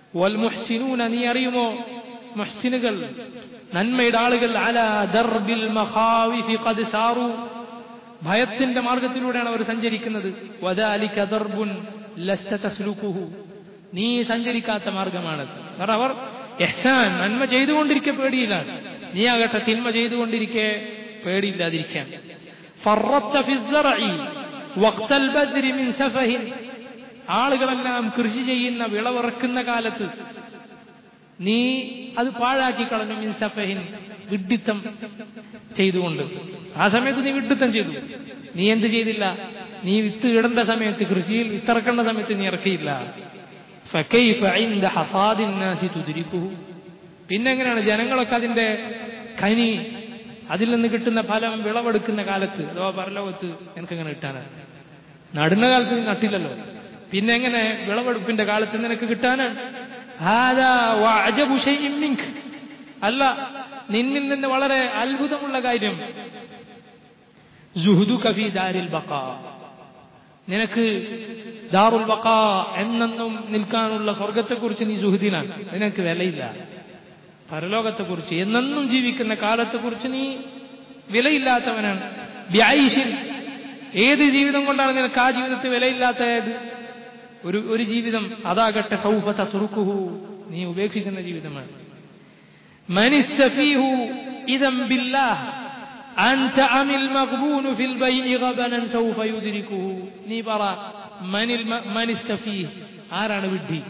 വൽ മുഹ്സിനൂന നീ അറിയുമോ മുഹ്സിനുകൾ നന്മയുടെ ആളുകൾ അല ദർബിൽ മഖാവിഫി ഖദ് സാറു ഭയത്തിന്റെ മാർഗത്തിലൂടെയാണ് അവർ സഞ്ചരിക്കുന്നത് വദാലിക ദർബുൻ ലസ്ത തസ്ലുക്കുഹു നീ സഞ്ചരിക്കാത്ത മാർഗമാണത് കാരണം അവർ എഹ്സാൻ നന്മ ചെയ്തുകൊണ്ടിരിക്കെ പേടിയില്ല നീ ആകട്ടെ തിന്മ ചെയ്തുകൊണ്ടിരിക്കെ പേടിയില്ലാതിരിക്കാൻ ഫറത്ത ഫി الزرع وقت البذر من سفه ആളുകളെല്ലാം കൃഷി ചെയ്യുന്ന വിളവിറക്കുന്ന കാലത്ത് നീ അത് പാഴാക്കി കളഞ്ഞു മിൻ സഫഹിൻ വിഡ്ഢിത്തം ചെയ്തുകൊണ്ട് ആ സമയത്ത് നീ വിഡ്ഢിത്തം ചെയ്തു നീ എന്ത് ചെയ്തില്ല നീ വിത്ത് ഇടേണ്ട സമയത്ത് കൃഷിയിൽ വിത്തിറക്കേണ്ട സമയത്ത് നീ ഇറക്കിയില്ല فكيف عند حصاد الناس تدركه പിന്നെ എങ്ങനെയാണ് ജനങ്ങളൊക്കെ അതിന്റെ കനി അതിൽ നിന്ന് കിട്ടുന്ന ഫലം വിളവെടുക്കുന്ന കാലത്ത് അഥവാ പരലോകത്ത് എനിക്കെങ്ങനെ കിട്ടാനാണ് നടുന്ന കാലത്ത് നീ നട്ടില്ലല്ലോ പിന്നെ എങ്ങനെ വിളവെടുപ്പിന്റെ കാലത്ത് നിനക്ക് കിട്ടാനാണ് ഹാദാ വഅജബു ശൈഇൻ മിൻക്. അല്ല നിന്നിൽ നിന്ന് വളരെ അത്ഭുതമുള്ള കാര്യം സുഹുദുക ഫീ ദാരിൽ ബഖാ നിനക്ക് ദാറുൽ ബഖാ എന്നെന്നും നിൽക്കാനുള്ള സ്വർഗത്തെക്കുറിച്ച് നീ സുഹൃദിനാണ് നിനക്ക് വിലയില്ല പരലോകത്തെക്കുറിച്ച് എന്നെന്നും ജീവിക്കുന്ന കാലത്തെക്കുറിച്ച് നീ വിലയില്ലാത്തവനാണ് വ്യായിഷിൽ ഏത് ജീവിതം കൊണ്ടാണ് നിനക്ക് ആ ജീവിതത്തിൽ വിലയില്ലാത്തത് ഒരു ഒരു ജീവിതം അതാകട്ടെ സൗഫത തുറുക്കുഹു നീ ഉപേക്ഷിക്കുന്ന ജീവിതമാണ് മനിസ്തഫീഹു ഇദം ബില്ലാഹ് أنت أم المغبون في البيع غبنا سوف يدركه നീ പറ മനിൽ മനി സഫീഹ് ആരാണ് വിഡ്ഢി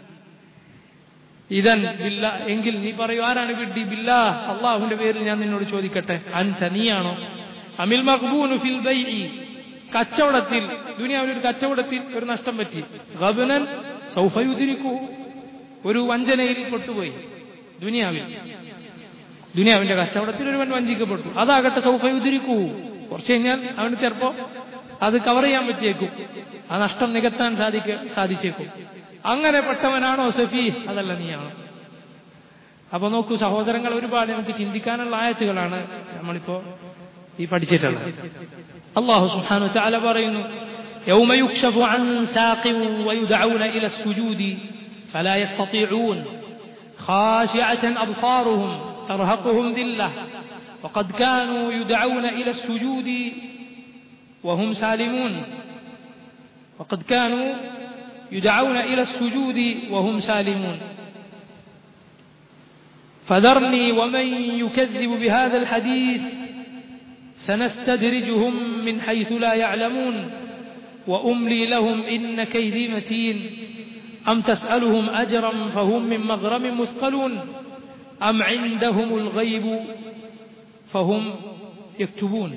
ഇതൻ ബില്ല എങ്കിൽ നീ പറയൂ ആരാണ് വിഡ്ഢി ബില്ലാ അള്ളാഹുവിന്റെ പേരിൽ ഞാൻ നിന്നോട് ചോദിക്കട്ടെ അൻത നീയാണോ അമിൽ മഖ്ബൂനു ഫിൽ ബൈഇ കച്ചവടത്തിൽ ദുനിയാവിൽ ഒരു കച്ചവടത്തിൽ ഒരു നഷ്ടം പറ്റി ഗബനൻ സൗഫയുദിരിക്കൂ ഒരു വഞ്ചനയിൽ പെട്ടുപോയി ദുനിയാവിൽ ദുനിയാവിന്റെ കച്ചവടത്തിൽ ഒരുവൻ വഞ്ചിക്കപ്പെട്ടു അതാകട്ടെ സൗഫയുദിരിക്കൂ കുറച്ച് കഴിഞ്ഞാൽ അവന് ചിലപ്പോ അത് കവർ ചെയ്യാൻ പറ്റിയേക്കും ആ നഷ്ടം നികത്താൻ സാധിക്ക സാധിച്ചേക്കും അങ്ങനെ പെട്ടവനാണോ സഫി അതല്ല നീയാണോ അപ്പൊ നോക്കൂ സഹോദരങ്ങൾ ഒരുപാട് നമുക്ക് ചിന്തിക്കാനുള്ള ആയത്തുകളാണ് നമ്മളിപ്പോ ഈ പഠിച്ചിട്ടുള്ളത് അള്ളാഹു സുബ്ഹാനഹു വതആല പറയുന്നു يوم يكشف عن ساق ويدعون إلى السجود فلا يستطيعون خاشعة أبصارهم ترهقهم ذلة وقد كانوا يدعون إلى السجود وهم سالمون وقد كانوا يدعون إلى السجود وهم سالمون فذرني ومن يكذب بهذا الحديث سنستدرجهم من حيث لا يعلمون وأملي لهم إن كيدي متين أم تسألهم أجرا فهم من مغرم مثقلون أم عندهم الغيب فهم يكتبون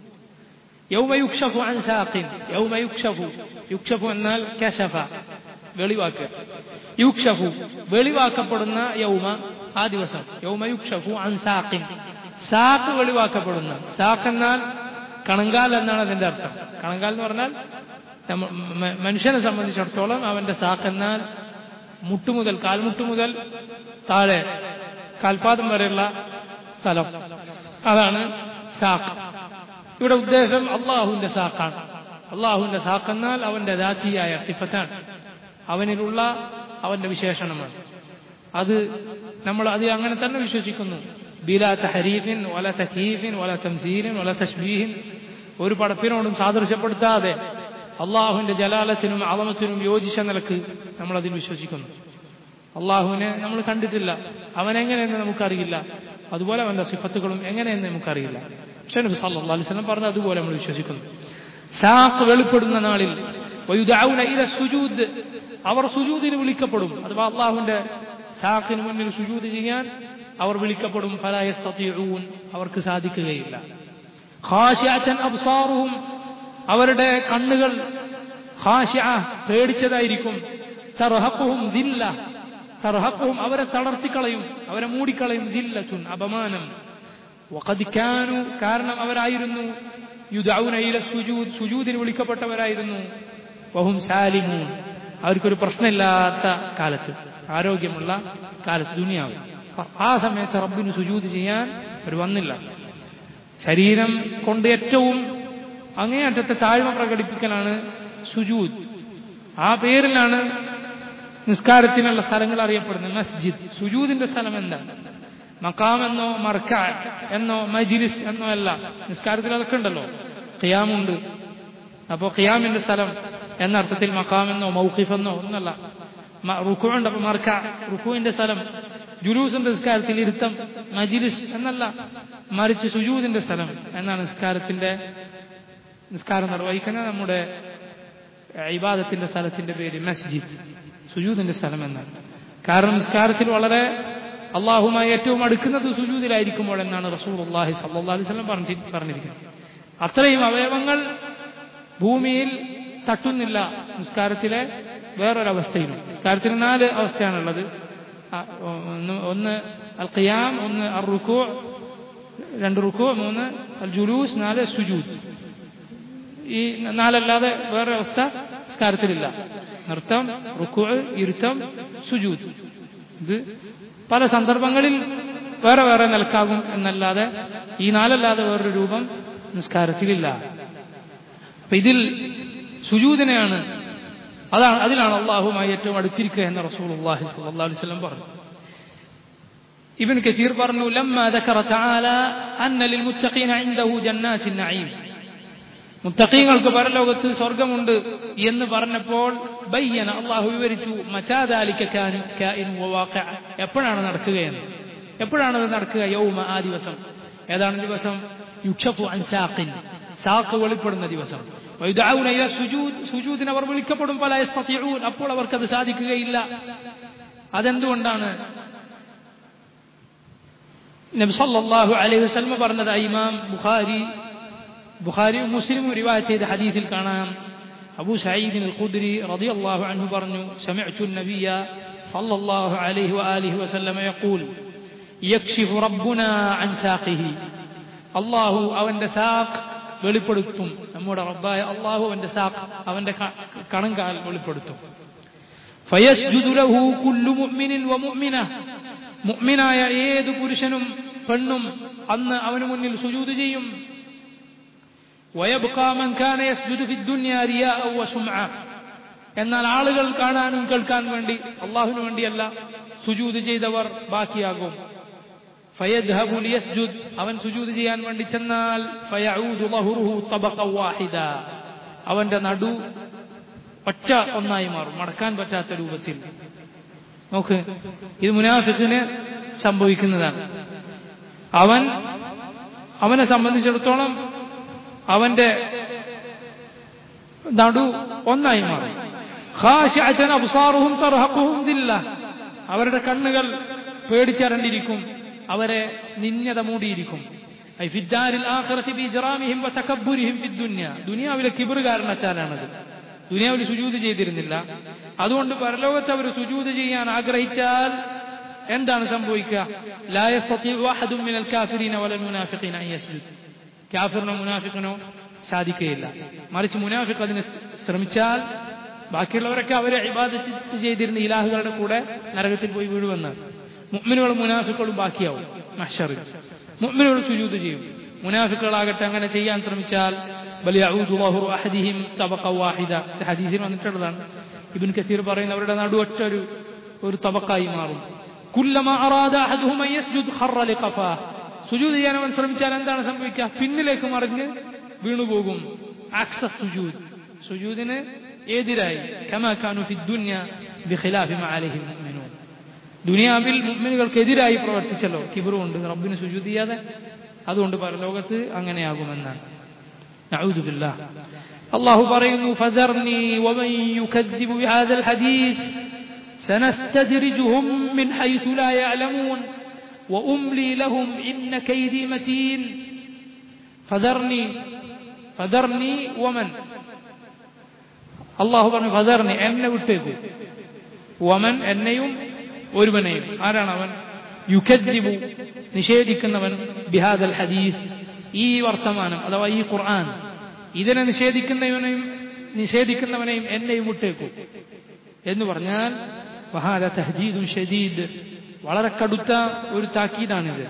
يوم يكشف عن ساق يوم يكشف يكشف എന്നാൽ കശഫ വെളിവാക്കുക യുക്ഷഫു വെളിവാക്കപ്പെടുന്ന യൗമ ആ ദിവസം യൗമ യുക്ഷഫു അൻ സാഖിൻ സാക്ക് വെളിവാക്കപ്പെടുന്ന സാക്ക് എന്നാൽ കണങ്കാൽ എന്നാണ് അതിന്റെ അർത്ഥം കണങ്കാൽ എന്ന് പറഞ്ഞാൽ നമ്മ- മ- മനുഷ്യനെ സംബന്ധിച്ചിടത്തോളം അവന്റെ സാക്ക് എന്നാൽ മുട്ടുമുതൽ കാൽമുട്ട് മുതൽ താഴെ കാൽപാദം വരെയുള്ള സ്ഥലം അതാണ് സാക്ക് ഇവിടെ ഉദ്ദേശം അള്ളാഹുവിന്റെ സാക്കാണ് അള്ളാഹുവിന്റെ സാക്ക് എന്നാൽ അവന്റെ ദാത്തിയായ സിഫത്താണ് അവനിലുള്ള അവന്റെ വിശേഷണമാണ് അത് നമ്മൾ അത് അങ്ങനെ തന്നെ വിശ്വസിക്കുന്നു ബിലാ തഹരീഫിൻ വല തഖീഫിൻ വല തംസീലിൻ വല തഷ്ബീഹിൻ ഒരു പടപ്പിനോടും സാദൃശ്യപ്പെടുത്താതെ അള്ളാഹുവിന്റെ ജലാലത്തിനും അളമത്തിനും യോജിച്ച നിലക്ക് നമ്മൾ അതിൽ വിശ്വസിക്കുന്നു അള്ളാഹുവിനെ നമ്മൾ കണ്ടിട്ടില്ല അവൻ എങ്ങനെയെന്ന് നമുക്കറിയില്ല അതുപോലെ അവന്റെ സിഫത്തുകളും എങ്ങനെയെന്ന് നമുക്കറിയില്ല പക്ഷേ നബി സല്ലല്ലാഹു അലൈഹി വസല്ലം പറഞ്ഞ അതുപോലെ നമ്മൾ വിശ്വസിക്കുന്നു സാഖ് വെളിപ്പെടുന്ന നാളിൽ വയുദഊന ഇല സുജൂദ് അവർ സുജൂദിന് വിളിക്കപ്പെടും അഥവാ അള്ളാഹുവിന്റെ സാഖിന് മുന്നിൽ സുജൂദ് ചെയ്യാൻ അവർ വിളിക്കപ്പെടും ഫലാ യസ്തതിഊൻ അവർക്ക് സാധിക്കുകയില്ല ഖാശിഅതൻ അബ്സാറുഹും അവരുടെ കണ്ണുകൾ ഖാശിഅ പേടിച്ചതായിരിക്കും തർഹഖുഹും ദില്ല തർഹഖുഹും അവരെ തളർത്തിക്കളയും അവരെ മൂടിക്കളയും ദില്ലത്തുൻ അപമാനം വഖദ് കാനു കാരണം അവരായിരുന്നു യുദഊന ഇല സുജൂദ് സുജൂദിന് വിളിക്കപ്പെട്ടവരായിരുന്നു വഹും സാലിമൂൻ അവർക്കൊരു പ്രശ്നമില്ലാത്ത കാലത്ത് ആരോഗ്യമുള്ള കാലത്ത് ദുനിയാവ് ആ സമയത്ത് റബ്ബിന് സുജൂദ് ചെയ്യാൻ അവർ വന്നില്ല ശരീരം കൊണ്ട് ഏറ്റവും അങ്ങേയറ്റത്തെ താഴ്മ പ്രകടിപ്പിക്കലാണ് സുജൂദ് ആ പേരിലാണ് നിസ്കാരത്തിനുള്ള സ്ഥലങ്ങൾ അറിയപ്പെടുന്നത് മസ്ജിദ് സുജൂദിന്റെ സ്ഥലം എന്താണ് മക്കാം എന്നോ മർക്ക എന്നോ മജിലിസ് എന്നോ അല്ല നിസ്കാരത്തിൽ അതൊക്കെ ഉണ്ടല്ലോ ഖിയാമുണ്ട് അപ്പോൾ ഖിയാമിന്റെ സ്ഥലം എന്ന അർത്ഥത്തിൽ മക്കാം എന്നോ മൗഖിഫ് എന്നോ ഒന്നല്ല റുക്കു ഉണ്ട് അപ്പൊ മർക്ക റുക്കുവിന്റെ സ്ഥലം ജുലൂസിന്റെ നിസ്കാരത്തിൽ ഇരുത്തം മജിലിസ് എന്നല്ല മറിച്ച് സുജൂദിന്റെ സ്ഥലം എന്നാണ് നിസ്കാരത്തിന്റെ നിസ്കാരം നിർവഹിക്കുന്ന നമ്മുടെ ഇബാദത്തിന്റെ സ്ഥലത്തിന്റെ പേര് മസ്ജിദ് സുജൂദിന്റെ സ്ഥലം എന്നാണ് കാരണം നിസ്കാരത്തിൽ വളരെ അള്ളാഹുമായി ഏറ്റവും അടുക്കുന്നത് സുജൂദിലായിരിക്കുമ്പോൾ എന്നാണ് റസൂൽ അള്ളാഹി സല്ലാ അലൈഹി സ്വലം പറഞ്ഞിരിക്കുന്നത് അത്രയും അവയവങ്ങൾ ഭൂമിയിൽ തട്ടുന്നില്ല നിസ്കാരത്തിലെ വേറൊരവസ്ഥയിലും നിസ്കാരത്തിന് നാല് അവസ്ഥയാണുള്ളത് ഒന്ന് അൽ ഖിയാം ഒന്ന് അർ റുക്കു രണ്ട് റുക്കു മൂന്ന് അൽ ജുലൂസ് നാല് സുജൂദ് ഈ നാലല്ലാതെ വേറെ അവസ്ഥ നിസ്കാരത്തിലില്ല നൃത്തം റുക്കു ഇരുത്തം സുജൂദ് ഇത് പല സന്ദർഭങ്ങളിൽ വേറെ വേറെ നിലക്കാകും എന്നല്ലാതെ ഈ നാലല്ലാതെ വേറൊരു രൂപം നിസ്കാരത്തിലില്ല അപ്പൊ ഇതിൽ സുജൂദിനെയാണ് അതാണ് അതിലാണ് അള്ളാഹുമായി ഏറ്റവും അടുത്തിരിക്കുക എന്ന് റസൂൽ അള്ളാഹി സല്ലല്ലാഹു അലൈഹി വസല്ലം പറഞ്ഞു ഇബ്ൻ കസീർ പറഞ്ഞു ലമ്മ ذكر تعالى أن للمتقين عنده جنات النعيم മുത്തഖീങ്ങൾക്ക് പരലോകത്ത് സ്വർഗമുണ്ട് എന്ന് പറഞ്ഞപ്പോൾ ബയ്യന അള്ളാഹു വിവരിച്ചു മറ്റാദാലിക്ക എപ്പോഴാണ് നടക്കുകയെന്ന് എപ്പോഴാണ് അത് നടക്കുക യൗമ ആ ദിവസം ഏതാണ് ദിവസം യുക്ഷഫു അൻസാഖിൻ സാഖ് വെളിപ്പെടുന്ന ദിവസം സുജൂദിന് അവർ വിളിക്കപ്പെടും പല അപ്പോൾ അവർക്കത് സാധിക്കുകയില്ല അതെന്തുകൊണ്ടാണ് നബി സല്ലല്ലാഹു അലൈഹി വസല്ലം പറഞ്ഞത് ഇമാം ബുഖാരി ബുഖാരി മുസ്ലിം റിവായത്ത് ചെയ്ത ഹദീസിൽ കാണാം അബൂ സഈദ് അൽ ഖുദ്രി റളിയല്ലാഹു അൻഹു പറഞ്ഞു സമിഅ്തു നബിയ സല്ലല്ലാഹു അലൈഹി വആലിഹി വസല്ലം യഖൂൽ യക്ഷിഫു റബ്ബുനാ അൻ സാഖിഹി അല്ലാഹു അവന്റെ സാഖ് വെളിപ്പെടുത്തും നമ്മുടെ റബ്ബായ അള്ളാഹു അവന്റെ സാഖ് അവന്റെ കണങ്കാൽ വെളിപ്പെടുത്തും ഫയസ്ജുദു ലഹു കുല്ലു മുഅ്മിനിൻ വമുഅ്മിന മുഅ്മിനായ ഏത് പുരുഷനും പെണ്ണും അന്ന് അവന് മുന്നിൽ സുജൂദ് ചെയ്യും ويبقى من كان يسجد في الدنيا رياء وسمعة എന്നാൽ ആളുകൾ കാണാനും കേൾക്കാൻ വേണ്ടി അള്ളാഹുവിന് വേണ്ടിയല്ല സുജൂദ് ചെയ്തവർ ബാക്കിയാകും ഫയദ്ഹബു ലിയസ്ജുദ് അവൻ സുജൂദ് ചെയ്യാൻ വേണ്ടി ചെന്നാൽ ഫയഊദു ലഹുറുഹു തബഖ വാഹിദ അവന്റെ നടു ഒറ്റ ഒന്നായി മാറും മടക്കാൻ പറ്റാത്ത രൂപത്തിൽ നോക്ക് ഇത് മുനാഫിഖിന് സംഭവിക്കുന്നതാണ് അവൻ അവനെ സംബന്ധിച്ചിടത്തോളം അവന്റെ നടു ഒന്നായി മാറും അവരുടെ കണ്ണുകൾ പേടിച്ചരണ്ടിരിക്കും അവരെ നിന്യത മൂടിയിരിക്കും ദുനിയാവിലെ കിബർ കാരണത്താലാണത് ദുനിയാവിൽ സുജൂത് ചെയ്തിരുന്നില്ല അതുകൊണ്ട് പരലോകത്ത് അവർ സുജൂത് ചെയ്യാൻ ആഗ്രഹിച്ചാൽ എന്താണ് സംഭവിക്കുക കാഫിറിനോ മുനാഫിക്കിനോ സാധിക്കുകയില്ല മറിച്ച് മുനാഫിഖ് അതിന് ശ്രമിച്ചാൽ ബാക്കിയുള്ളവരൊക്കെ അവരെ ഇബാദത്ത് ചെയ്തിരുന്ന ഇലാഹുകളുടെ കൂടെ നരകത്തിൽ പോയി വീഴുമെന്ന് മുഅ്മിനുകളും മുനാഫിക്കുകളും ബാക്കിയാവും മഹ്ഷറിൽ മുഅ്മിനുകൾ സുജൂദ് ചെയ്യും മുനാഫിക്കുകളാകട്ടെ അങ്ങനെ ചെയ്യാൻ ശ്രമിച്ചാൽ ഹദീസിൽ വന്നിട്ടുള്ളതാണ് ഇബിൻ കസീർ പറയുന്ന അവരുടെ നടു ഒറ്റ ഒരു ഒരു തബക്കായി മാറും സുജൂദ് ചെയ്യാൻ അവൻ ശ്രമിച്ചാൽ എന്താണ് സംഭവിക്കുക പിന്നിലേക്ക് മറിഞ്ഞ് വീണുപോകും ആക്സസ് സുജൂദ് സുജൂദിന് എതിരായി ദുനിയാവിൽ മുഅ്മിനുകൾക്കെതിരായി പ്രവർത്തിച്ചല്ലോ കിബറുണ്ട് റബ്ബിന് സുജൂദ് ചെയ്യാതെ അതുകൊണ്ട് പരലോകത്ത് അങ്ങനെയാകുമെന്നാണ് അള്ളാഹു പറയുന്നു ഫദർനി വമൻ യുകദ്ദിബു ബിഹാദൽ ഹദീസ് سنستدرجهم من حيث لا يعلمون وأملي لهم إن كيدي متين فذرني فذرني ومن അള്ളാഹു പറഞ്ഞു ഫദർനി എന്നെ വിട്ടേക്കു വമൻ എന്നെയും ഒരുവനെയും ആരാണ് അവൻ യുഖദ്ദിബു നിഷേധിക്കുന്നവൻ ബിഹാദൽ ഹദീസ് ഈ വർത്തമാനം അഥവാ ഈ ഖുർആൻ ഇതിനെ നിഷേധിക്കുന്നവനെയും നിഷേധിക്കുന്നവനെയും എന്നെയും വിട്ടേക്കു എന്ന് പറഞ്ഞാൽ വഹാദ തഹദീദും ഷദീദ് വളരെ കടുത്ത ഒരു താക്കീതാണിത്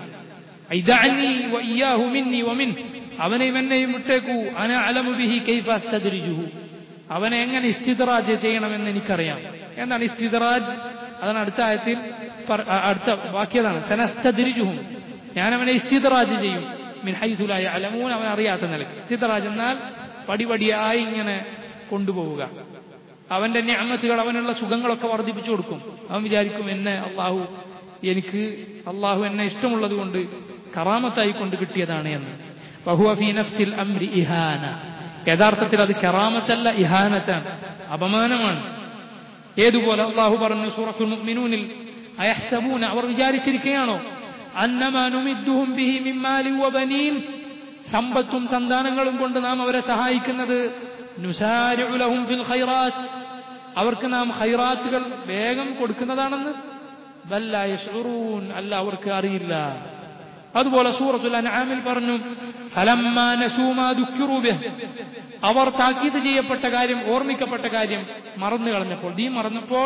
അവനെയും എന്നെയും വിട്ടേക്കൂ അന അലമു ബിഹി കൈഫാസ്തദ്രിജുഹു അവനെ എങ്ങനെ ഇസ്തിദ്റാജ് ചെയ്യണമെന്ന് എനിക്കറിയാം എന്താണ് ഇസ്തിദറാജ് അതാണ് അടുത്ത ആയത്തിൽ പറ- അ- അടുത്ത വാക്യതാണ് സനസ്തദിരിജുഹും ഞാൻ അവനെ ഇസ്തിദറാജ് ചെയ്യും മിൻ ഹൈതുലായ അലമൂൻ അവൻ അറിയാത്ത നിലക്ക് ഇസ്തിദറാജ് എന്നാൽ പടിപടിയായി ഇങ്ങനെ കൊണ്ടുപോവുക അവന്റെ ഞാമത്തുകൾ അവനുള്ള സുഖങ്ങളൊക്കെ വർദ്ധിപ്പിച്ചു കൊടുക്കും അവൻ വിചാരിക്കും എന്നെ അള്ളാഹു എനിക്ക് അള്ളാഹു എന്നെ ഇഷ്ടമുള്ളത് കൊണ്ട് കറാമത്തായി കൊണ്ട് കിട്ടിയതാണ് എന്ന് വഹുവ ഫീ നഫ്സിൽ അംരി ഇഹാന യഥാർത്ഥത്തിൽ അത് കറാമത്തല്ല ഇഹാനത്താണ് അപമാനമാണ് ഏതുപോലെ അള്ളാഹു പറഞ്ഞു സൂറത്തുൽ മുഅ്മിനൂനിൽ അയഹ്സബൂന അവർ വിചാരിച്ചിരിക്കുകയാണോ അന്നമാ നുമിദ്ദുഹും ബിഹി മിൻ മാലിൻ വബനീൻ സമ്പത്തും സന്താനങ്ങളും കൊണ്ട് നാം അവരെ സഹായിക്കുന്നത് നുസാരിഉ ലഹും ഫിൽ ഖൈറാത്ത് അവർക്ക് നാം ഖൈറാത്തുകൾ വേഗം കൊടുക്കുന്നതാണെന്ന് ബല്ല യശ്ഉറൂൻ അല്ല അവർക്ക് അറിയില്ല അതുപോലെ സൂറത്തുൽ അൻആമിൽ പറഞ്ഞു ഫലമ്മാ നസൂ മാ ദുക്കിറൂ ബിഹ് അവർ താക്കീത് ചെയ്യപ്പെട്ട കാര്യം ഓർമ്മിക്കപ്പെട്ട കാര്യം മറന്നു കളഞ്ഞപ്പോൾ ദീ മറന്നപ്പോൾ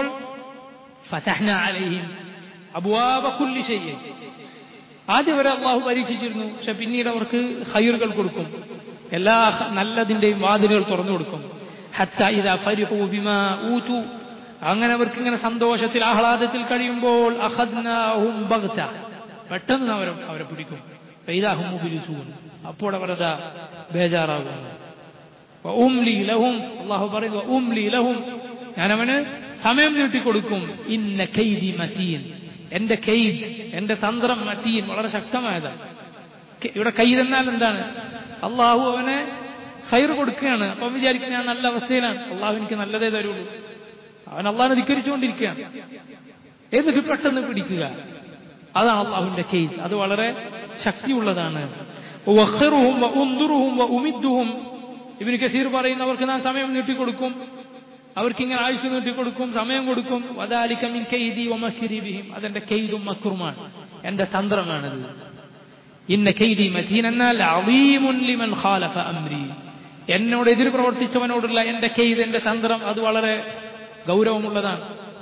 ഫതഹ്ന അലൈഹിം അബ്വാബ കുല്ലി ഷൈഇൻ ആദ്യം വരെ അള്ളാഹു പരീക്ഷിച്ചിരുന്നു പക്ഷെ പിന്നീട് അവർക്ക് ഹൈറുകൾ കൊടുക്കും എല്ലാ ഹ- നല്ലതിന്റെയും വാതിലുകൾ തുറന്നു കൊടുക്കും ഹത്ത ഇതാ ഫരിഹു ബിമാ ഊതു അങ്ങനെ അവർക്ക് ഇങ്ങനെ സന്തോഷത്തിൽ ആഹ്ലാദത്തിൽ കഴിയുമ്പോൾ അഖദ്നാഹും ബഗ്ത പെട്ടെന്ന് അവരെ അവരെ പിടിക്കും ഫൈദാഹും മുബിലിസൂൻ അപ്പോൾ അവരതാ ബേജാറാകുന്നു ഉംലി ലഹും അള്ളാഹു പറയുന്നു ഉംലി ലഹും ഞാൻ അവന് സമയം നീട്ടിക്കൊടുക്കും ഇന്ന കൈദി മതീൻ എന്റെ കെയ്ദ് എന്റെ തന്ത്രം മറ്റീൻ വളരെ ശക്തമായതാണ് കെ- ഇവിടെ കൈദ് എന്നാൽ എന്താണ് അള്ളാഹു അവനെ ഹൈർ കൊടുക്കുകയാണ് അപ്പം വിചാരിക്കും ഞാൻ നല്ല അവസ്ഥയിലാണ് അള്ളാഹു എനിക്ക് നല്ലതേ തരുള്ളൂ അവൻ അള്ളാഹിനെ ധിക്കരിച്ചുകൊണ്ടിരിക്കുകയാണ് എന്നിട്ട് പെട്ടെന്ന് പിടിക്കുക അതാണ് അള്ളാഹുവിന്റെ കെയ്ദ് അത് വളരെ ശക്തിയുള്ളതാണ് വഖിറുഹും വഉൻദുറുഹും വഉമിദ്ദുഹും ഇബ്നു കസീർ പറയുന്നവർക്ക് നാം സമയം നീട്ടിക്കൊടുക്കും അവർക്ക് ഇങ്ങനെ ആയുസ് നീട്ടിക്കൊടുക്കും സമയം കൊടുക്കും വദാലിക മിൻ കൈദി വമക്രി ബിഹിം അതെന്റെ കെയ്ദും മക്രുമാണ് എന്റെ തന്ത്രമാണത് ഇന്ന കൈദി മതീൻ എന്നാൽ അളീമുൻ ലിമൻ ഖാലഫ അംരി എന്നോട് എതിർ പ്രവർത്തിച്ചവനോടുള്ള എന്റെ കെയ്ദ് എന്റെ തന്ത്രം അത് വളരെ ഗൗരവമുള്ളതാണ്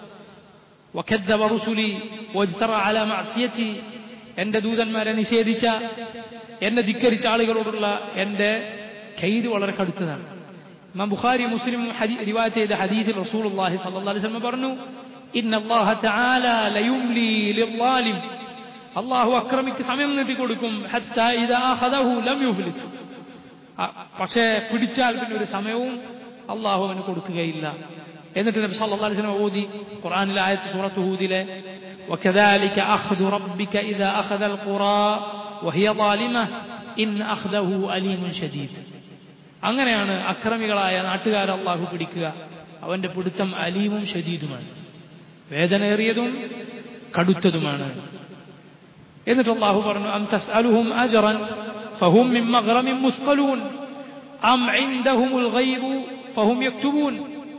وكذب رسلي واجترى على معصيتي എന്റെ ദൂതന്മാരെ നിഷേധിച്ച എന്നെ ധിക്കരിച്ച ആളുകളോടുള്ള എന്റെ കൈത് വളരെ കടുത്തതാണ് ഇമാം ബുഖാരി മുസ്ലിം റിവായത്ത് ചെയ്ത ഹദീസിൽ റസൂലുള്ളാഹി സ്വല്ലല്ലാഹു അലൈഹി വസല്ലം പറഞ്ഞു ഇന്ന അല്ലാഹ തആല ലയുംലി ലിളാലിം അല്ലാഹു അക്രമിക്ക് സമയം നീട്ടി കൊടുക്കും ഹത്താ ഇദാ അഖദഹു ലം യുഫ്ലിത് ആ, പക്ഷേ പിടിച്ചാൽ പിന്നെ ഒരു സമയവും അള്ളാഹു അവന് കൊടുക്കുകയില്ല എന്നിട്ട് നബി സല്ലല്ലാഹു അലൈഹി വസല്ലം ഓതി ഖുർആനിലെ ആയത്ത് സൂറത്ത് ഹൂദിലെ وكذلك أخذ ربك إذا أخذ القرى وهي ظالمة إن أخذه أليم شديد അങ്ങനെയാണ് അക്രമികളായ നാട്ടുകാരെ അള്ളാഹു പിടിക്കുക അവന്റെ പിടുത്തം അലീമും ഷദീദുമാണ് വേദനയേറിയതും കടുത്തതുമാണ് എന്നിട്ട് അള്ളാഹു പറഞ്ഞു അം തസ്അലുഹും അജ്റൻ ഫഹും മിൻ മഗ്റമിൻ മുസ്ഖലൂൻ അം ഇൻദഹുമുൽ ഗൈബു ഫഹും യക്തുബൂൻ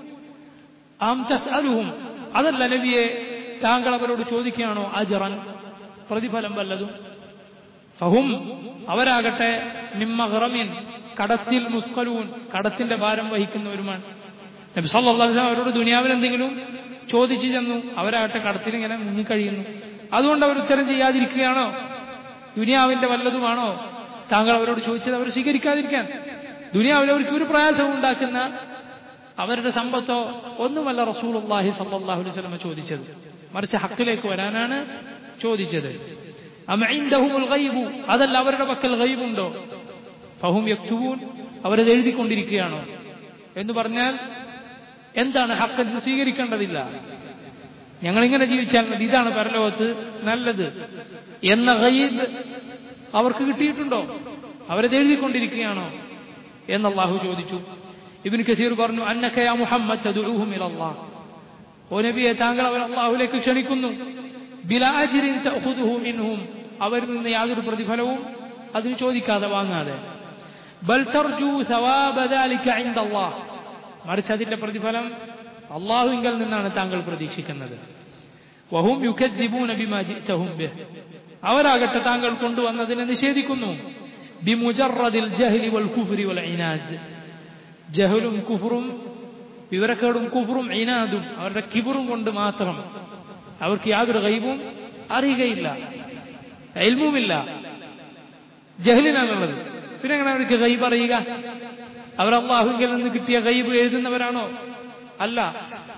അം തസ്അലുഹും അതല്ല നബിയെ താങ്കൾ അവരോട് ചോദിക്കുകയാണോ അജറൻ പ്രതിഫലം വല്ലതും ഫഹും അവരാകട്ടെ മിമ്മഹ്റമിൻ കടത്തിൽ മുസ്കലൂൻ കടത്തിന്റെ ഭാരം വഹിക്കുന്നവരുമാണ് നബി സല്ലല്ലാഹു അലൈഹി വസല്ലം അവരോട് ദുനിയാവിൽ എന്തെങ്കിലും ചോദിച്ചു ചെന്നു അവരാകട്ടെ കടത്തിൽ ഇങ്ങനെ മുങ്ങിക്കഴിയുന്നു അതുകൊണ്ട് അവർ ഉത്തരം ചെയ്യാതിരിക്കുകയാണോ ദുനിയാവിന്റെ വല്ലതുമാണോ താങ്കൾ അവരോട് ചോദിച്ചത് അവർ സ്വീകരിക്കാതിരിക്കാൻ ദുനിയാവിൽ അവർക്ക് ഒരു പ്രയാസവും ഉണ്ടാക്കുന്ന അവരുടെ സമ്പത്തോ ഒന്നുമല്ല റസൂലുള്ളാഹി സല്ലല്ലാഹു അലൈഹി വസല്ലം ചോദിച്ചത് മറിച്ച് ഹക്കിലേക്ക് വരാനാണ് ചോദിച്ചത് അം ഇൻദഹുമുൽ ഗൈബു അതല്ല അവരുടെ പക്കൽ ഗൈബുണ്ടോ ഫഹും യക്തുബൂൻ അവരത് എഴുതിക്കൊണ്ടിരിക്കുകയാണോ എന്ന് പറഞ്ഞാൽ എന്താണ് ഹക്ക് ഇത് സ്വീകരിക്കേണ്ടതില്ല ഞങ്ങളിങ്ങനെ ജീവിച്ചാൽ മതി ഇതാണ് പരലോകത്ത് നല്ലത് എന്ന ഗൈബ് അവർക്ക് കിട്ടിയിട്ടുണ്ടോ അവരത് എഴുതിക്കൊണ്ടിരിക്കുകയാണോ എന്ന് അള്ളാഹു ചോദിച്ചു ഇബിൻ കസീർ പറഞ്ഞു അന്നക യാ മുഹമ്മദ് തദ്ഉഹും ഇലല്ലാഹ് ഓ നബിയെ താങ്കൾ അവർ അള്ളാഹുലേക്ക് ക്ഷണിക്കുന്നു ബിലാ അജ്രിൻ തഅഖുദുഹു മിൻഹും അവരിൽ നിന്ന് യാതൊരു പ്രതിഫലവും അതിന് ചോദിക്കാതെ വാങ്ങാതെ ബൽ തർജു സവാബ ദാലിക ഇൻദല്ലാഹ് മറിച്ച് അതിന്റെ പ്രതിഫലം അള്ളാഹുവിങ്കൽ നിന്നാണ് താങ്കൾ പ്രതീക്ഷിക്കുന്നത് വഹും യുക്കദ്ദിബൂന ബിമാ ജിഅ്തഹും ബിഹ് അവരാകട്ടെ താങ്കൾ കൊണ്ടുവന്നതിനെ നിഷേധിക്കുന്നു ബിമുജറദിൽ ജഹ്ലി വൽ കുഫ്രി വൽ ഇനാദ് ജഹലും കുഫറും വിവരക്കേടും കുഫറും ഇനാദും അവരുടെ കിബറും കൊണ്ട് മാത്രം അവർക്ക് യാതൊരു ഗൈബും അറിയുകയില്ല എൽമുമില്ല ജഹലിനാണുള്ളത് പിന്നെ എങ്ങനെ അവർക്ക് ഗൈബ് അറിയുക അവർ അള്ളാഹുവിൽ നിന്ന് കിട്ടിയ ഗൈബ് എഴുതുന്നവരാണോ അല്ല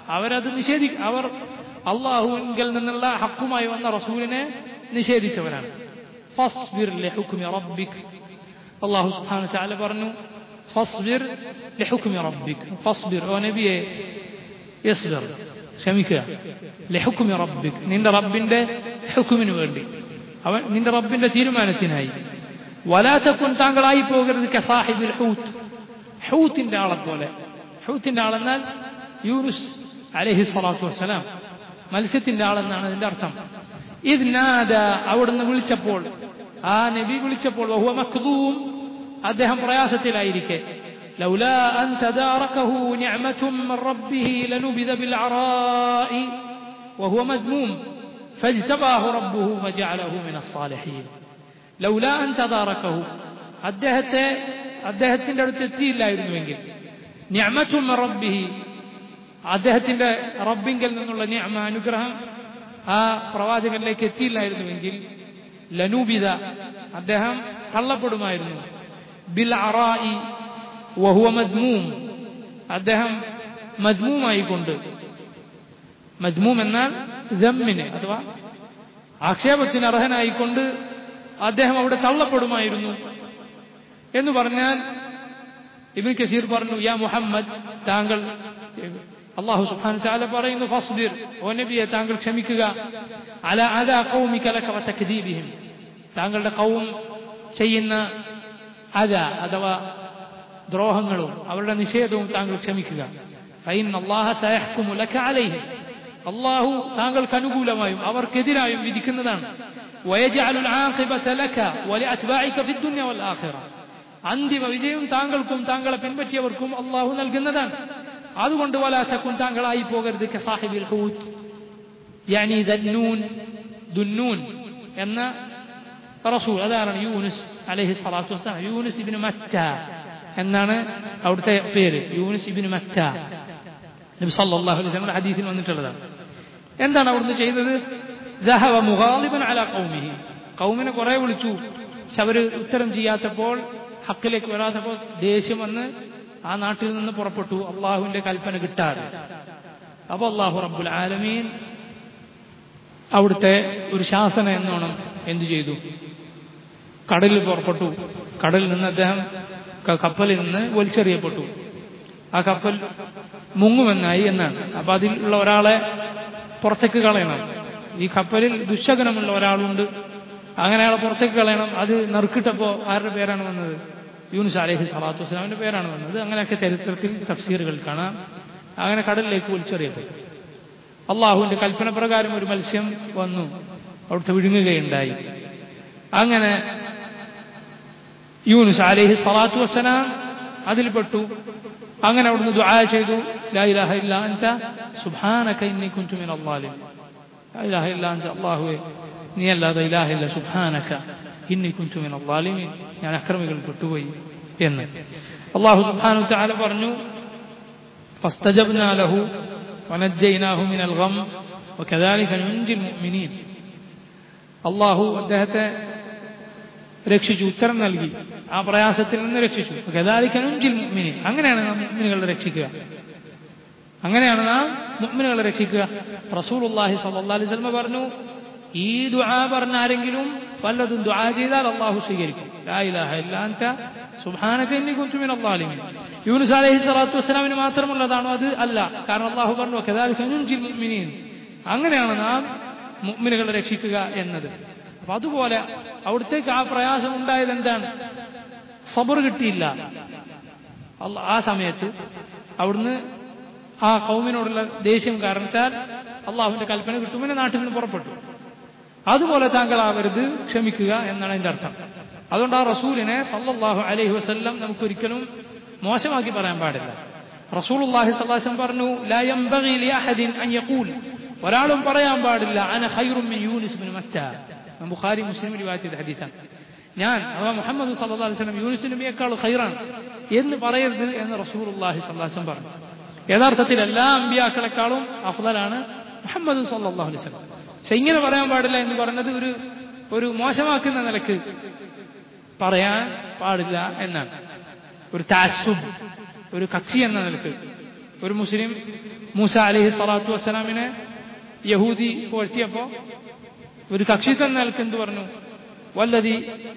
അവരത് നിഷേധി അവർ അള്ളാഹുവിൽ നിന്നുള്ള ഹക്കുമായി വന്ന റസൂലിനെ നിഷേധിച്ചവരാണ് ഫസ്ബിർ ലഹുക്മി റബ്ബിക് അള്ളാഹു സുബ്ഹാനഹു തആല പറഞ്ഞു ഫസ്ബിർ ലഹുക്മി റബ്ബിക് ഫസ്ബിർ ഓ നബിയെ യസ്ബിർ ക്ഷമിക്കുക ലഹുക്മി റബ്ബിക് നിന്റെ റബ്ബിന്റെ ഹുക്കുമിന് വേണ്ടി അവൻ നിന്റെ റബ്ബിന്റെ തീരുമാനത്തിനായി വലാത്തക്കുൻ താങ്കളായി പോകരുത് കസാഹിബിൽ ഹൂത്ത് ഹൂത്തിന്റെ ആളെ പോലെ ഹൂത്തിന്റെ ആളെന്നാൽ യൂനുസ് അലഹി സ്വലാത്തു വസ്സലാം മത്സ്യത്തിന്റെ ആളെന്നാണ് അതിന്റെ അർത്ഥം ഇത് നാദ അവിടുന്ന് വിളിച്ചപ്പോൾ ആ നബി വിളിച്ചപ്പോൾ വഹുവ മക്ദൂം അദ്ദേഹം പ്രയാസത്തിലായിരിക്കെ لولا أن تداركه نعمة من ربه لنبذ بالعراء وهو مذموم فاجتباه ربه فجعله من الصالحين لولا أن تداركه അദ്ദേഹത്തെ അദ്ദേഹത്തിന്റെ അടുത്ത് എത്തിയില്ലായിരുന്നുവെങ്കിൽ നിഅമത്തും റബ്ബിഹി അദ്ദേഹത്തിന്റെ റബ്ബിങ്കൽ നിന്നുള്ള നിഅമ അനുഗ്രഹം ആ പ്രവാചകനിലേക്ക് എത്തിയില്ലായിരുന്നുവെങ്കിൽ ലനൂബിത അദ്ദേഹം തള്ളപ്പെടുമായിരുന്നു ബിൽ അറായി വഹുവ മദ്മൂം അദ്ദേഹം മദ്മൂമായിക്കൊണ്ട് മദ്മൂം എന്നാൽ ജമ്മിന് അഥവാ ആക്ഷേപത്തിന് അർഹനായിക്കൊണ്ട് അദ്ദേഹം അവിടെ തള്ളപ്പെടുമായിരുന്നു എന്ന് പറഞ്ഞാൽ ഇബിൻ കസീർ പറഞ്ഞു യാ മുഹമ്മദ് താങ്കൾ അള്ളാഹു സുബ്ഹാനഹു തആല പറയുന്നു ഫസ്ബിർ ഓ നബിയെ താങ്കൾ ക്ഷമിക്കുക അല അല ഖൗമിക ലക വതക്ദീബിഹിം താങ്കളുടെ ഖൗം ചെയ്യുന്ന അത അഥവാ ദ്രോഹങ്ങളും അവരുടെ നിഷേധവും താങ്കൾ ക്ഷമിക്കുക ഫൈൻ അള്ളാഹ സയഹ്കുമു ലക അലൈഹിം അള്ളാഹു താങ്കൾക്ക് അനുകൂലമായും അവർക്കെതിരായും വിധിക്കുന്നതാണ് ويجعل العاقبة لك ولأتباعك في الدنيا والآخرة അന്തിമ വിജയം താങ്കൾക്കും താങ്കളെ പിൻപറ്റിയവർക്കും അള്ളാഹു നൽകുന്നതാണ് അതുകൊണ്ട് വലാത്തക്കും താങ്കളായി പോകരുത് കസാഹിബിൽ ഹൂത്ത് യാനി ദന്നൂൻ ദുന്നൂൻ എന്ന റസൂൽ അതാണ് യൂനുസ് അലഹി സ്വലാത്തു വസ്സലാം യൂനുസ് ഇബിന് മറ്റ എന്നാണ് അവിടുത്തെ പേര് യൂനുസ് ഇബിന് മറ്റ നബി സല്ലല്ലാഹു അലൈഹി വസല്ലം ഹദീസിൽ വന്നിട്ടുള്ളതാണ് എന്താണ് അവിടുന്ന് ചെയ്തത് ذهب مغاضبا على قومه കൗമിനെ കുറെ വിളിച്ചു പക്ഷെ അവര് ഉത്തരം ചെയ്യാത്തപ്പോൾ ഹക്കിലേക്ക് വരാത്തപ്പോൾ ദേഷ്യം വന്ന് ആ നാട്ടിൽ നിന്ന് പുറപ്പെട്ടു അള്ളാഹുവിന്റെ കൽപ്പന കിട്ടാതെ അപ്പൊ അള്ളാഹു റബ്ബുൽ ആലമീൻ അവിടുത്തെ ഒരു ശാസന എന്നോണം എന്തു ചെയ്തു കടലിൽ പുറപ്പെട്ടു കടലിൽ നിന്ന് അദ്ദേഹം കപ്പലിൽ നിന്ന് വലിച്ചെറിയപ്പെട്ടു ആ കപ്പൽ മുങ്ങുമെന്നായി എന്നാണ് അപ്പൊ അതിലുള്ള ഒരാളെ പുറത്തേക്ക് കളയണം ഈ കപ്പലിൽ ദുശകനമുള്ള ഒരാളുണ്ട് അങ്ങനെ അയാളെ പുറത്തേക്ക് കളയണം അത് നറുക്കിട്ടപ്പോ ആരുടെ പേരാണ് വന്നത് യൂനുസ് അലഹി സ്വലാത്തു വസ്സലാമിന്റെ പേരാണ് വന്നത് അങ്ങനെയൊക്കെ ചരിത്രത്തിൽ തഫ്സീറുകൾ കാണാം അങ്ങനെ കടലിലേക്ക് വലിച്ചെറിയപ്പെട്ടു അള്ളാഹുവിന്റെ കൽപ്പന പ്രകാരം ഒരു മത്സ്യം വന്നു അവിടുത്തെ വിഴുങ്ങുകയുണ്ടായി അങ്ങനെ യൂനുസ് അലഹി സ്വലാത്തു വസ്സലാം അതിൽപ്പെട്ടു അങ്ങനെ അവിടുന്ന് ദുആ ചെയ്തു ലാ ഇലാഹ ഇല്ലാ അൻത സുബ്ഹാനക ഇന്നി കുൻതു മിനൽ ളാലിമീൻ ലാ ഇലാഹ ഇല്ലാ അൻത അല്ലാഹുവേ നീ അല്ലാതെ ഇലാഹ ഇല്ല സുബ്ഹാനക ഇന്നി കുൻതു മിനൽ ളാലിമീൻ ഞാൻ അക്രമികൾ പെട്ടുപോയി എന്ന് അല്ലാഹു സുബ്ഹാനഹു തആല പറഞ്ഞു فاستجبنا له ونجيناه من الغم وكذلك ننجي المؤمنين അള്ളാഹു അദ്ദേഹത്തെ രക്ഷിച്ചു ഉത്തരം നൽകി ആ പ്രയാസത്തിൽ നിന്ന് രക്ഷിച്ചു ഗതാലിക്കനുഞ്ചിൽ മുഅ്മിനീൻ അങ്ങനെയാണ് നാം മുഅ്മിനുകളെ രക്ഷിക്കുക അങ്ങനെയാണ് നാം മുഅ്മിനുകളെ രക്ഷിക്കുക റസൂലുള്ളാഹി സ്വല്ലല്ലാഹി അലൈഹി വസല്ലം പറഞ്ഞു ഈ ദുആ പറഞ്ഞ ആരെങ്കിലും വല്ലതും ദുആ ചെയ്താൽ അള്ളാഹു സ്വീകരിക്കും ലാ ഇലാഹ ഇല്ലാ അൻത സുബ്ഹാനക ഇന്നി കുൻതു മിനൽ ളാലിമീൻ യൂനുസ് അലൈഹി സ്വലാത്തു വസ്സലാമിന് മാത്രമുള്ളതാണോ അത് അല്ല കാരണം അള്ളാഹു പറഞ്ഞു കദാലിക്കനുഞ്ചിൽ മുഅ്മിനീൻ അങ്ങനെയാണ് നാം മുഅ്മിനുകളെ രക്ഷിക്കുക എന്നത് അപ്പൊ അതുപോലെ അവിടത്തേക്ക് ആ പ്രയാസം ഉണ്ടായത് എന്താണ് സബർ കിട്ടിയില്ല ആ സമയത്ത് അവിടുന്ന് ആ കൗമിനോടുള്ള ദേഷ്യം കാരണത്താൽ അള്ളാഹുവിന്റെ കൽപ്പന കിട്ടുമെന്ന് നാട്ടിൽ നിന്ന് പുറപ്പെട്ടു അതുപോലെ താങ്കളാവരുത് ക്ഷമിക്കുക എന്നാണ് അതിന്റെ അർത്ഥം അതുകൊണ്ട് ആ റസൂലിനെ സല്ലല്ലാഹു അലൈഹി വസല്ലം നമുക്കൊരിക്കലും മോശമാക്കി പറയാൻ പാടില്ല റസൂൽ അള്ളാഹി സ്വല്ലാസം പറഞ്ഞു ലാ യംബഗി ലി അഹദിൻ അൻ യഖൂൽ ഒരാളും പറയാൻ പാടില്ല അന ഖൈറും മിൻ യൂനിസ് ബിൻ മറ്റ ബുഖാരി മുസ്ലിം റിവായത്ത് ചെയ്ത ഹദീസാണ് ഞാൻ അഥവാ മുഹമ്മദ് സല്ലല്ലാഹു അലൈഹി വസല്ലം യൂനിസ് നബിയേക്കാൾ ഖൈറാണ് എന്ന് പറയരുത് എന്ന് റസൂലുള്ളാഹി സ്വല്ലല്ലാഹു അലൈഹി പറഞ്ഞു യഥാർത്ഥത്തിൽ എല്ലാ അമ്പിയാക്കളെക്കാളും അഫ്ദലാണ് മുഹമ്മദ് സല്ലല്ലാഹു അലൈഹി വസല്ലം പക്ഷെ ഇങ്ങനെ പറയാൻ പാടില്ല എന്ന് പറഞ്ഞത് ഒരു ഒരു മോശമാക്കുന്ന നിലക്ക് പറയാൻ പാടില്ല എന്നാണ് ഒരു താസുബ് ഒരു കക്ഷി എന്ന നിലക്ക് ഒരു മുസ്ലിം മൂസ അലഹി സ്വലാത്തു വസ്സലാമിനെ യഹൂദി പുകഴ്ത്തിയപ്പോ ഒരു കക്ഷിത്വം നിലക്ക് എന്ത് പറഞ്ഞു വല്ലതി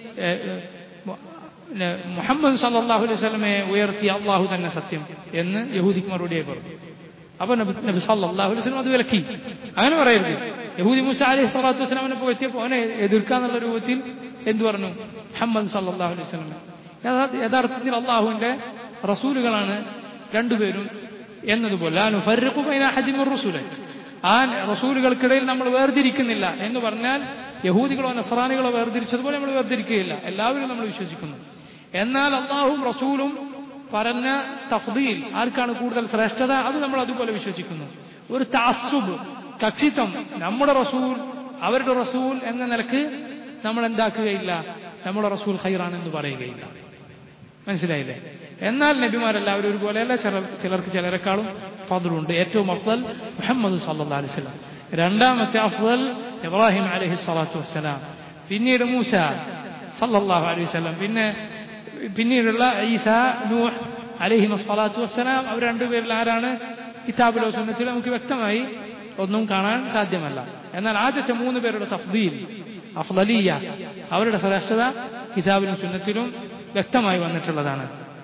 മുഹമ്മദ് സല്ലാഹു അലൈഹി സ്വലമെ ഉയർത്തിയ അള്ളാഹു തന്നെ സത്യം എന്ന് യഹൂദിക്ക് മറുപടിയായി പറഞ്ഞു അപ്പൊ നബി നബി സല്ലാഹു അലൈഹി സ്വലം അത് വിലക്കി അങ്ങനെ പറയരുത് യഹൂദി മുസ അലൈഹി സ്വലാത്തു വസ്സലാമിനെ പുകഴ്ത്തിയപ്പോ അവനെ എതിർക്കാന്നുള്ള രൂപത്തിൽ എന്തു പറഞ്ഞു മുഹമ്മദ് സല്ലാഹു അലൈഹി സ്വലം യഥാർത്ഥത്തിൽ അള്ളാഹുവിന്റെ റസൂലുകളാണ് രണ്ടുപേരും എന്നതുപോലെ റസൂലെ ആ റസൂലുകൾക്കിടയിൽ നമ്മൾ വേർതിരിക്കുന്നില്ല എന്ന് പറഞ്ഞാൽ യഹൂദികളോ നസറാനികളോ വേർതിരിച്ചതുപോലെ നമ്മൾ വേർതിരിക്കുകയില്ല എല്ലാവരും നമ്മൾ വിശ്വസിക്കുന്നു എന്നാൽ അള്ളാഹും റസൂലും പറഞ്ഞ തഫ്ദീൽ ആർക്കാണ് കൂടുതൽ ശ്രേഷ്ഠത അത് നമ്മൾ അതുപോലെ വിശ്വസിക്കുന്നു ഒരു താസുബ് കക്ഷിത്വം നമ്മുടെ റസൂൽ അവരുടെ റസൂൽ എന്ന നിലക്ക് നമ്മൾ എന്താക്കുകയില്ല നമ്മുടെ റസൂൽ ഖൈറാണെന്ന് പറയുകയില്ല മനസ്സിലായില്ലേ എന്നാൽ നബിമാരെല്ലാവരും ഒരുപോലെയല്ല ചിലർ ചിലർക്ക് ചിലരെക്കാളും ഫضലുണ്ട് ഏറ്റവും അഫ്ദൽ മുഹമ്മദ് സല്ലാ അലിസ്ലാം രണ്ടാമത്തെ അഫ്ദൽ ഇബ്രാഹിം അലഹി സ്വലാത്തു വസ്സലാം പിന്നീട് മൂസ സല്ലാഹു അലൈഹി വസ്ലാം പിന്നെ പിന്നീടുള്ള ഈസ നൂഹ് അലഹി സ്വലാത്തു വസ്സലാം അവർ രണ്ടുപേരിൽ ആരാണ് കിതാബിലോ സുന്നത്തിലോ നമുക്ക് വ്യക്തമായി ഒന്നും കാണാൻ സാധ്യമല്ല എന്നാൽ ആദ്യത്തെ മൂന്ന് പേരുടെ തഫ്ദീൽ അഫ്ദലിയ അവരുടെ ശ്രേഷ്ഠത കിതാബിലും സുന്നത്തിലും വ്യക്തമായി വന്നിട്ടുള്ളതാണ്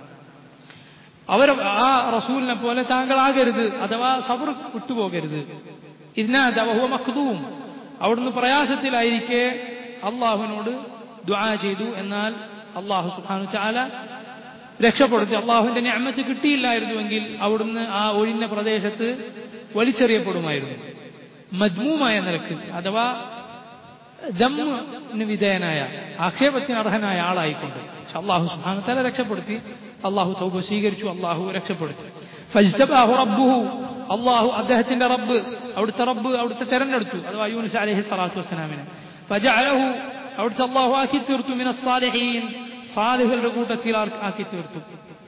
അവർ ആ റസൂലിനെ പോലെ താങ്കളാകരുത് അഥവാ സബർ വിട്ടുപോകരുത് ഇതിനകത്ത് മഖ്ദൂം അവിടുന്ന് പ്രയാസത്തിലായിരിക്കെ അള്ളാഹുവിനോട് ദ്വാ ചെയ്തു എന്നാൽ അള്ളാഹു സുഖാനു ചാല രക്ഷപ്പെടുത്തി അള്ളാഹുവിന്റെ ഞാമത്ത് കിട്ടിയില്ലായിരുന്നുവെങ്കിൽ അവിടുന്ന് ആ ഒഴിഞ്ഞ പ്രദേശത്ത് വലിച്ചെറിയപ്പെടുമായിരുന്നു മജ്മൂമായ നിലക്ക് അഥവാ ദമ്മിന് വിധേയനായ ആക്ഷേപത്തിന് അർഹനായ ആളായിക്കൊണ്ട് പക്ഷെ അള്ളാഹു സുഹാന തല രക്ഷപ്പെടുത്തി അള്ളാഹു തൗബ സ്വീകരിച്ചു അള്ളാഹു രക്ഷപ്പെടുത്തി ഫജ്തബാഹു റബ്ബുഹു അള്ളാഹു അദ്ദേഹത്തിന്റെ റബ്ബ് അവിടുത്തെ റബ്ബ് അവിടുത്തെ തെരഞ്ഞെടുത്തു അഥവാ യൂനിസ് അലഹി സ്വലാത്തു വസ്സലാമിനെ ഫജഅലഹു അവിടുത്തെ അള്ളാഹു ആക്കി തീർത്തു മിന സാലിഹീൻ സാലിഹുകളുടെ കൂട്ടത്തിൽ ആക്കി തീർത്തു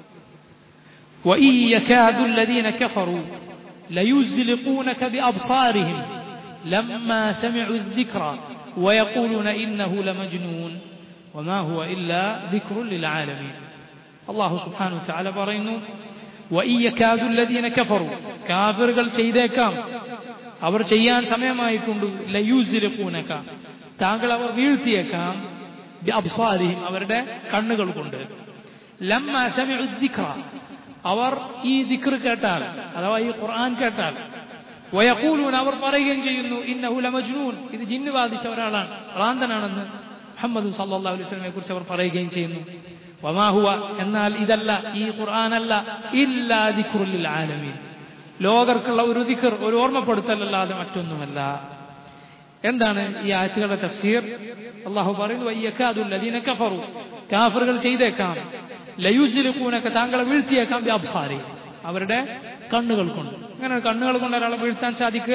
وإن يكاد الذين كفروا ليزلقونك بأبصارهم لما سمعوا الذكر ويقولون إنه لمجنون وما هو إلا ذكر للعالمين الله سبحانه وتعالى പറയുന്നു وإن يكاد الذين كفروا കാഫിറുകൾ ചെയ്തേക്കാം അവർ ചെയ്യാൻ സമയമായിട്ടുണ്ട് ലയൂസിലൂനക്ക താങ്കൾ അവർ വീഴ്ത്തിയേക്കാം അബ്സാരിഹിം അവരുടെ കണ്ണുകൾ കൊണ്ട് ലമ്മ സമിഉ ദിക്ര അവർ ഈ ദിക്ർ കേട്ടാൽ അഥവാ ഈ ഖുർആൻ കേട്ടാൽ വയക്കൂലൂൻ അവർ പറയുകയും ചെയ്യുന്നു ഇന്നഹുല മജ്നൂൻ ഇത് ജിന്ന് ബാധിച്ച ഒരാളാണ് ഭ്രാന്തനാണെന്ന് മുഹമ്മദ് സല്ലാ അലൈഹി സ്വലമെ കുറിച്ച് അവർ പറയുകയും ചെയ്യുന്നു വമാഹുവ എന്നാൽ ഇതല്ല ഈ ഖുർആാനല്ല ഇല്ലാ ദിക്റുല്ലിൽ ആലമീൻ ലോകർക്കുള്ള ഒരു ദിക്കർ ഒരു ഓർമ്മപ്പെടുത്തലല്ലാതെ മറ്റൊന്നുമല്ല എന്താണ് ഈ ആയത്തുകളുടെ തഫ്സീർ അള്ളാഹു പറയുന്നു കഫറു കാഫറുകൾ ചെയ്തേക്കാം ലയൂസിലുക്കൂനൊക്കെ താങ്കളെ വീഴ്ത്തിയേക്കാം വ്യാപ്സാരി അവരുടെ കണ്ണുകൾ കൊണ്ട് അങ്ങനെ കണ്ണുകൾ കൊണ്ട് ഒരാളെ വീഴ്ത്താൻ സാധിക്കുക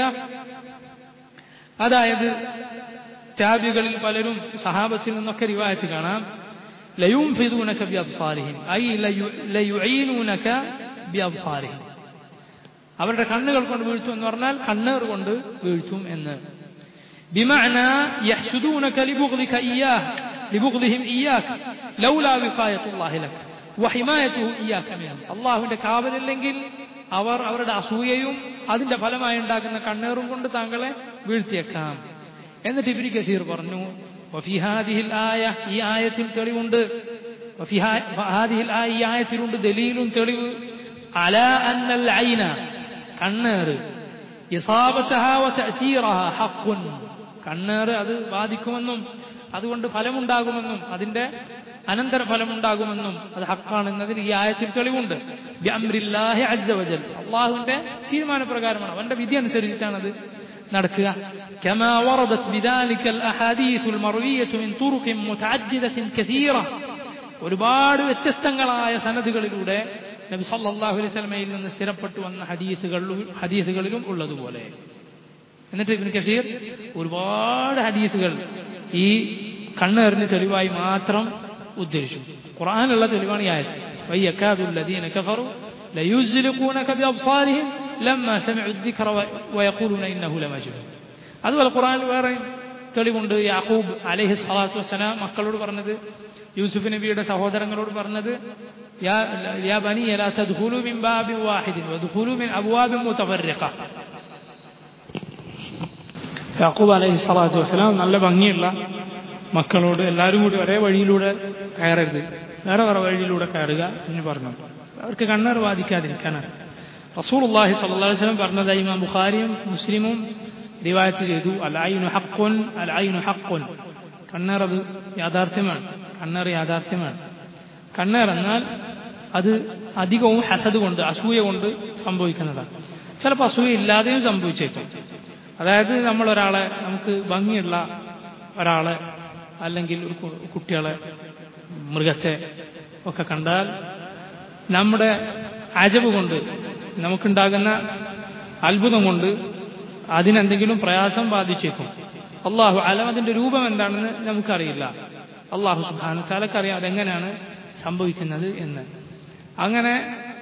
അതായത് ത്യാബികളിൽ പലരും സഹാബത്തിൽ നിന്നൊക്കെ റിവായത്ത് കാണാം ലയും ഫിദൂനക ബിഅബ്സാരിഹിം ഐ ലയുഈനൂനക ബിഅബ്സാരിഹിം അവരുടെ കണ്ണുകൾ കൊണ്ട് വീഴ്ത്തും എന്ന് പറഞ്ഞാൽ കണ്ണേർ കൊണ്ട് വീഴ്ത്തും എന്ന് بمعنى يحسدونك لبغضك إياه لبغضهم إياك لولا وقاية الله لك وحمايته إياك منهم അള്ളാഹുവിന്റെ കാവലില്ലെങ്കിൽ അവർ അവരുടെ അസൂയയും അതിന്റെ ഫലമായി ഉണ്ടാക്കുന്ന കണ്ണേറും കൊണ്ട് താങ്കളെ വീഴ്ത്തിയേക്കാം എന്നിട്ട് ഇബിരി കസീർ പറഞ്ഞു വഫിഹാദിഹിൽ ആയ ഈ ആയത്തിൽ തെളിവുണ്ട് വഫിഹാദിഹിൽ ആയ ഈ ആയത്തിലുണ്ട് ദലീലും തെളിവ് അല അന്നൽ ഐന കണ്ണേറ് ഇസാബത്തഹ വതഅതീറഹ ഹഖുൻ കണ്ണേറ് അത് ബാധിക്കുമെന്നും അതുകൊണ്ട് ഫലമുണ്ടാകുമെന്നും അതിന്റെ അനന്തര ഫലമുണ്ടാകുമെന്നും അത് ഹക്കാണെന്നതിന് ഈ ആയത്തിൽ തെളിവുണ്ട് അള്ളാഹുവിന്റെ തീരുമാനപ്രകാരമാണ് അവന്റെ വിധി അനുസരിച്ചിട്ടാണ് അത് നടക്കുക كما وردت بذلك الأحاديث المروية من طرق متعددة كثيرة ഒരുപാട് വ്യത്യസ്തങ്ങളായ സനദുകളിലൂടെ നബി സല്ലല്ലാഹു അലൈഹി വസല്ലമയിൽ നിന്ന് സ്ഥിരപ്പെട്ടു വന്ന ഹദീസുകളിലും ഹദീസുകളിലും ഉള്ളതുപോലെ എന്നിട്ട് ഇബ്നു കസീർ ഒരുപാട് ഹദീസുകൾ ഈ കണ്ണെറിന് തെളിവായി മാത്രം ഉദ്ദേശിച്ചു ഖുർആനുള്ള തെളിവാണ് ഈ ആയത്ത് വയ്യക്കാതുല്ലദീന കഫറു ليزلقونك بأبصارهم لما سمعوا الذكر ويقولون إنه لمجنون അതുപോലെ ഖുർആനിൽ വേറെ തെളിവുണ്ട് യാക്കൂബ് അലഹി സ്വലാത്തു വസ്സലാം മക്കളോട് പറഞ്ഞത് യൂസുഫ് നബിയുടെ സഹോദരങ്ങളോട് പറഞ്ഞത് യാ യാ ബനി ലാ തദ്ഖുലു മിൻ ബാബിൻ വാഹിദിൻ വദ്ഖുലു മിൻ അബ്വാബിൻ മുതഫർരിഖ യാക്കൂബ് അലൈഹി സ്വലാത്തു വസ്സലാം നല്ല ഭംഗിയുള്ള മക്കളോട് എല്ലാവരും കൂടി ഒരേ വഴിയിലൂടെ കയറരുത് വേറെ വേറെ വഴിയിലൂടെ കയറുക എന്ന് പറഞ്ഞു അവർക്ക് കണ്ണേർ ബാധിക്കാതിരിക്കാനാണ് റസൂൽ അള്ളാഹി സല്ലാ വസ്ലം പറഞ്ഞതായി ഇമാം ബുഖാരിയും മുസ്ലിമും റിവായത്ത് ചെയ്തു അലായിനു ഹക്കുൻ അലായിനു ഹക്കുൻ കണ്ണേർ അത് യാഥാർത്ഥ്യമാണ് കണ്ണേർ യാഥാർത്ഥ്യമാണ് കണ്ണേർ എന്നാൽ അത് അധികവും ഹസദ് കൊണ്ട് അസൂയ കൊണ്ട് സംഭവിക്കുന്നതാണ് ചിലപ്പോൾ അസൂയ ഇല്ലാതെയും സംഭവിച്ചേക്കും അതായത് നമ്മൾ ഒരാളെ നമുക്ക് ഭംഗിയുള്ള ഒരാളെ അല്ലെങ്കിൽ ഒരു കുട്ടികളെ മൃഗത്തെ ഒക്കെ കണ്ടാൽ നമ്മുടെ അജബ് കൊണ്ട് നമുക്കുണ്ടാകുന്ന അത്ഭുതം കൊണ്ട് അതിനെന്തെങ്കിലും പ്രയാസം ബാധിച്ചേക്കും അള്ളാഹു അലം അതിന്റെ രൂപം എന്താണെന്ന് നമുക്കറിയില്ല അള്ളാഹു സുബാന ചാലക്കറിയാം അതെങ്ങനെയാണ് സംഭവിക്കുന്നത് എന്ന് അങ്ങനെ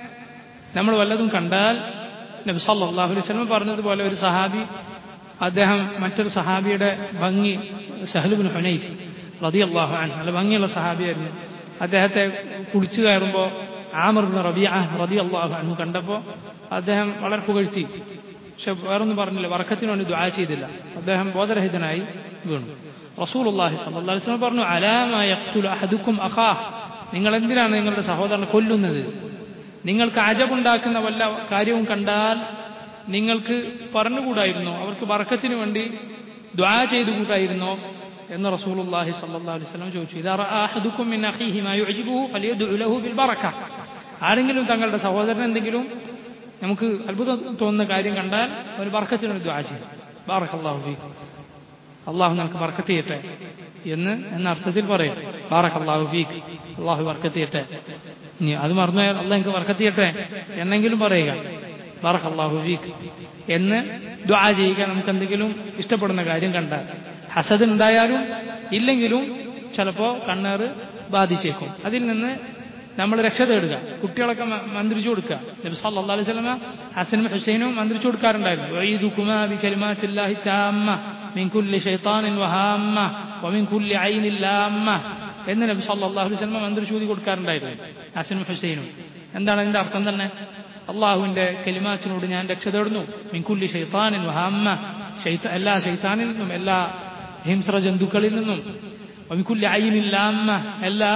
നമ്മൾ വല്ലതും കണ്ടാൽ നബി സല്ലാഹു അലൈഹി സ്വലം പറഞ്ഞതുപോലെ ഒരു സഹാബി അദ്ദേഹം മറ്റൊരു സഹാബിയുടെ ഭംഗി സഹലുബിൻ ഹുനൈഫ് റതി അള്ളാഹു അൻ നല്ല ഭംഗിയുള്ള സഹാബിയായിരുന്നു അദ്ദേഹത്തെ കുളിച്ചു കയറുമ്പോൾ ആമർ റബിയ റതി അള്ളാഹു അൻഹു കണ്ടപ്പോൾ അദ്ദേഹം വളരെ പുകഴ്ത്തി പക്ഷെ വേറൊന്നും പറഞ്ഞില്ല വർക്കത്തിന് വേണ്ടി ദ്വാ ചെയ്തില്ല അദ്ദേഹം ബോധരഹിതനായി വീണു റസൂൽ അള്ളാഹി സല്ലാ പറഞ്ഞു അലാമക്കും അഖാ നിങ്ങൾ എന്തിനാണ് നിങ്ങളുടെ സഹോദരനെ കൊല്ലുന്നത് നിങ്ങൾക്ക് അജബുണ്ടാക്കുന്ന വല്ല കാര്യവും കണ്ടാൽ നിങ്ങൾക്ക് പറഞ്ഞുകൂടായിരുന്നോ അവർക്ക് വർക്കത്തിന് വേണ്ടി ദ്വാ ചെയ്തുകൂടായിരുന്നോ എന്ന് റസൂലുള്ളാഹി സ്വല്ലല്ലാഹു അലൈഹി വസല്ലം ചോദിച്ചു ഇദാ റഅഹദുക്കും മിൻ അഖീഹി മാ യുഅജിബുഹു ഫലിയദ്ഉ ലഹു ബിൽ ബറക ആരെങ്കിലും തങ്ങളുടെ സഹോദരൻ എന്തെങ്കിലും നമുക്ക് അത്ഭുതം തോന്നുന്ന കാര്യം കണ്ടാൽ ഒരു ബർക്കത്തിന് വേണ്ടി ദ്വാ ചെയ്യും ബാറക്കല്ലാഹു ഫീക്ക് അള്ളാഹു നമുക്ക് ബർക്കത്ത് ചെയ്യട്ടെ എന്ന് എന്ന അർത്ഥത്തിൽ പറയും ബാറക്കല്ലാഹു ഫീക്ക് അള്ളാഹു ബർക്കത്ത് ചെയ്യട്ടെ ഇനി അത് മറന്നുപോയാൽ അള്ളാഹ് എനിക്ക് ബർക്കത്ത് ചെയ്യട്ടെ എന്നെങ്കിലും പറയുക ബാറക്കല്ലാഹു ഫീക്ക് എന്ന് ദ്വാ ചെയ്യുക നമുക്ക് എന്തെങ്കിലും ഇഷ്ടപ്പെടുന്ന കാര്യം കണ്ടാൽ ഹസദ് ഉണ്ടായാലും ഇല്ലെങ്കിലും ചിലപ്പോൾ കണ്ണേറ് ബാധിച്ചേക്കും അതിൽ നിന്ന് നമ്മൾ രക്ഷ തേടുക കുട്ടികളൊക്കെ മന്ത്രിച്ചു കൊടുക്കുക നബി സല്ലല്ലാഹു അലൈഹി വസല്ലമ ഹസനും ഹുസൈനും മന്ത്രിച്ചു കൊടുക്കാറുണ്ടായിരുന്നു വഈദുകുമാ ബികലിമാത്തില്ലാഹി താമ്മ മിൻ കുല്ലി ശൈത്താനിൻ വഹാമ്മ വമിൻ കുല്ലി ഐനിൻ ലാമ്മ എന്ന് നബി സല്ലല്ലാഹു അലൈഹി വസല്ലമ മന്ത്രിച്ചു കൊടുക്കാറുണ്ടായിരുന്നു ഹസനും ഹുസൈനും എന്താണ് അതിന്റെ അർത്ഥം തന്നെ അള്ളാഹുവിന്റെ കലിമാത്തിനോട് ഞാൻ രക്ഷ തേടുന്നു മിൻകുല്ലി ഷെയ്ത്താനിൻ വഹാമ്മ എല്ലാ ഷെയ്ത്താനിൽ നിന്നും എല്ലാ ഹിംസ്ര ജന്തുക്കളിൽ നിന്നും മിൻകുല്ലി ഐനില്ലാമ്മ എല്ലാ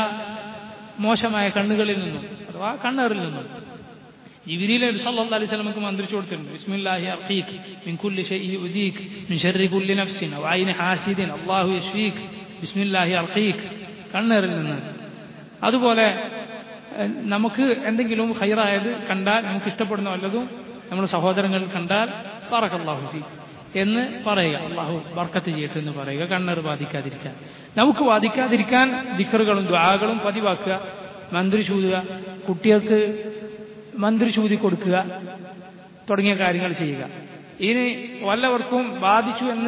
മോശമായ കണ്ണുകളിൽ നിന്നും അഥവാ കണ്ണേറിൽ നിന്നും ജിബിരിയിൽ നബി സല്ലല്ലാഹു അലൈഹി വസല്ലമക്ക് മന്ത്രിച്ചു കൊടുത്തിട്ടുണ്ട് ബിസ്മില്ലാഹി അർഖീക് മിൻ കുല്ലി ഷൈഇൻ യുദീക് മിൻ ശർരി കുല്ലി നഫ്സിൻ വ ഐനി ഹാസിദിൻ അല്ലാഹു യശ്ഫീക് ബിസ്മില്ലാഹി അർഖീക് കണ്ണേറിൽ നിന്ന് അതുപോലെ നമുക്ക് എന്തെങ്കിലും ഹൈറായത് കണ്ടാൽ നമുക്ക് ഇഷ്ടപ്പെടുന്ന വല്ലതും നമ്മുടെ സഹോദരങ്ങൾ കണ്ടാൽ പറക്കല്ലാഹു ഫീക് എന്ന് പറയുക അള്ളാഹു ബർക്കത്ത് ചെയ്യട്ടെ എന്ന് പറയുക കണ്ണർ ബാധിക്കാതിരിക്കാൻ നമുക്ക് ബാധിക്കാതിരിക്കാൻ ദിക്കറുകളും ദ്വാകളും പതിവാക്കുക മന്ത്രി ചൂതുക കുട്ടികൾക്ക് മന്ത്രി ചൂതി കൊടുക്കുക തുടങ്ങിയ കാര്യങ്ങൾ ചെയ്യുക ഇനി വല്ലവർക്കും ബാധിച്ചു എന്ന്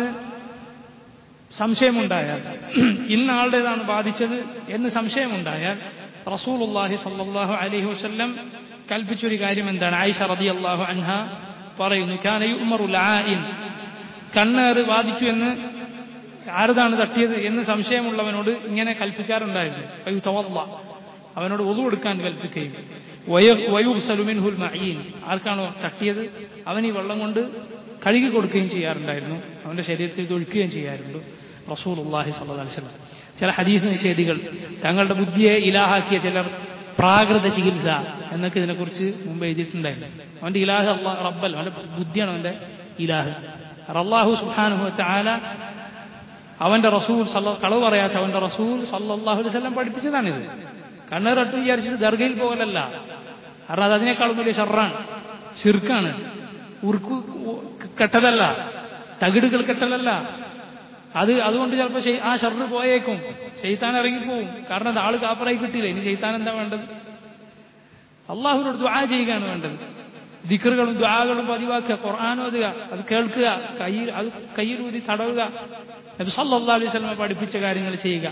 സംശയമുണ്ടായാൽ ഇന്ന ആളുടേതാണ് ബാധിച്ചത് എന്ന് സംശയമുണ്ടായാൽ റസൂലുള്ളാഹി സല്ലല്ലാഹു അലൈഹി വസല്ലം കൽപ്പിച്ചൊരു കാര്യം എന്താണ് ആയിഷ റളിയല്ലാഹു അൻഹ പറയുന്നു കാന യുമറുൽ ആയിൻ കണ്ണേറ് ബാധിച്ചു എന്ന് ആരതാണ് തട്ടിയത് എന്ന് സംശയമുള്ളവനോട് ഇങ്ങനെ കൽപ്പിക്കാറുണ്ടായിരുന്നു അവനോട് ഒതു കൊടുക്കാൻ കൽപ്പിക്കുകയും വയുസലുമിൻഹുൽ മഈൻ ആർക്കാണോ തട്ടിയത് അവൻ ഈ വെള്ളം കൊണ്ട് കഴുകി കൊടുക്കുകയും ചെയ്യാറുണ്ടായിരുന്നു അവന്റെ ശരീരത്തിൽ ഇത് ഒഴിക്കുകയും ചെയ്യാറുണ്ട് റസൂൽ അള്ളാഹി സല്ലാസ്ലം ചില ഹദീസ് നിഷേധികൾ തങ്ങളുടെ ബുദ്ധിയെ ഇലാഹാക്കിയ ചിലർ പ്രാകൃത ചികിത്സ എന്നൊക്കെ ഇതിനെക്കുറിച്ച് മുമ്പ് എഴുതിയിട്ടുണ്ടായിരുന്നു അവന്റെ ഇലാഹ് അള്ളാഹ് റബ്ബൽ അവന്റെ ബുദ്ധിയാണ് അവന്റെ ഇലാഹ് അള്ളാഹു സുഹാനുഹു ചാല അവന്റെ റസൂൽ സല്ല കളവ് പറയാത്ത അവന്റെ റസൂൽ സല്ലാഹു അലൈഹി സ്വലം പഠിപ്പിച്ചതാണിത് കണ്ണേറട്ട് വിചാരിച്ചിട്ട് ദർഗയിൽ പോകലല്ല കാരണം അത് അതിനേക്കാളും വലിയ ഷർറാണ് ഷിർക്കാണ് ഉറുക്കു കെട്ടലല്ല തകിടുകൾ കെട്ടലല്ല അത് അതുകൊണ്ട് ചിലപ്പോൾ ആ ഷർറ് പോയേക്കും ചെയ്ത്താൻ ഇറങ്ങിപ്പോവും കാരണം അത് ആള് കാപ്പറായി കിട്ടിയില്ല ഇനി ചെയ്ത്താൻ എന്താ വേണ്ടത് അള്ളാഹുവിനോട് ദ്വാ ചെയ്യുകയാണ് വേണ്ടത് ദിക്കറുകളും ദ്വാകളും പതിവാക്കുക ഖുർആൻ ഓതുക അത് കേൾക്കുക കയ്യിൽ അത് കയ്യിലൂതി തടവുക നബി സല്ലല്ലാഹു അലൈഹി വസല്ലം പഠിപ്പിച്ച കാര്യങ്ങൾ ചെയ്യുക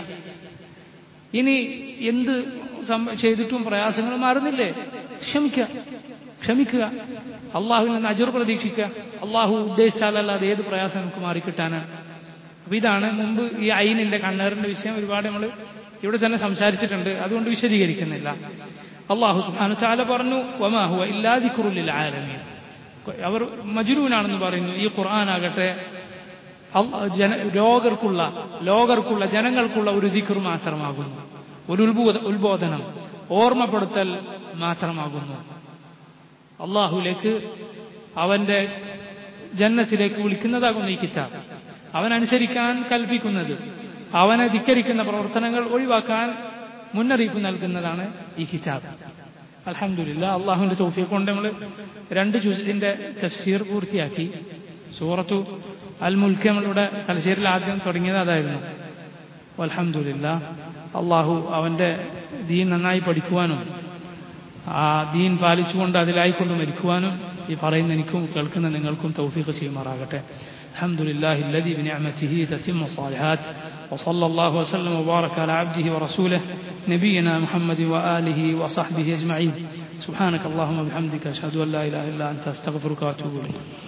ഇനി എന്ത് ചെയ്തിട്ടും പ്രയാസങ്ങൾ മാറുന്നില്ലേ ക്ഷമിക്കുക ക്ഷമിക്കുക അള്ളാഹുവിൽ നിന്ന് അജർ പ്രതീക്ഷിക്കുക അള്ളാഹു ഉദ്ദേശിച്ചാലല്ലാതെ ഏത് പ്രയാസം നമുക്ക് മാറിക്കിട്ടാനാണ് അപ്പോൾ ഇതാണ് മുമ്പ് ഈ ഐനിൻ്റെ കണ്ണേറിൻ്റെ വിഷയം ഒരുപാട് നമ്മൾ ഇവിടെ തന്നെ സംസാരിച്ചിട്ടുണ്ട് അതുകൊണ്ട് വിശദീകരിക്കുന്നില്ല അള്ളാഹു സുബ്ഹാനഹു വതആല പറഞ്ഞു വമാഹുവ ഇല്ലാ ദിക്റുലിൽ ആലമീൻ അവർ മജ്നൂനാണെന്ന് പറയുന്നു ഈ ഖുർആൻ ആകട്ടെ ജന ലോകർക്കുള്ള ലോകർക്കുള്ള ജനങ്ങൾക്കുള്ള ഒരു ദിക്ർ മാത്രമാകുന്നു ഒരു ഉത്ബോധ ഉത്ബോധനം ഓർമ്മപ്പെടുത്തൽ മാത്രമാകുന്നു അള്ളാഹുലേക്ക് അവന്റെ ജന്നത്തിലേക്ക് വിളിക്കുന്നതാകുന്നു ഈ കിതാബ് അവൻ അനുസരിക്കാൻ കൽപ്പിക്കുന്നത് അവനെ ധിക്കരിക്കുന്ന പ്രവർത്തനങ്ങൾ ഒഴിവാക്കാൻ മുന്നറിയിപ്പ് നൽകുന്നതാണ് ഈ കിതാബ് അലഹമില്ല അള്ളാഹുവിന്റെ തോഫിയെ കൊണ്ട് നമ്മൾ രണ്ട് ജുസിന്റെ തഫ്സീർ പൂർത്തിയാക്കി സൂറത്തു അൽ മുൽക്ക് നമ്മളിവിടെ തലശ്ശേരിൽ ആദ്യം തുടങ്ങിയത് അതായിരുന്നു അലഹമില്ല അള്ളാഹു അവന്റെ ദീൻ നന്നായി പഠിക്കുവാനും ആ ദീൻ പാലിച്ചുകൊണ്ട് അതിലായിക്കൊണ്ട് മരിക്കുവാനും ഈ പറയുന്ന എനിക്കും കേൾക്കുന്ന നിങ്ങൾക്കും തൗഫീഖ് ചെയ്യുമാറാകട്ടെ الحمد لله الذي بنعمته تتم الصالحات وصلى الله وسلم وبارك على عبده ورسوله نبينا محمد وآله وصحبه أجمعين سبحانك اللهم وبحمدك أشهد أن لا إله إلا أنت أستغفرك وأتوب إليك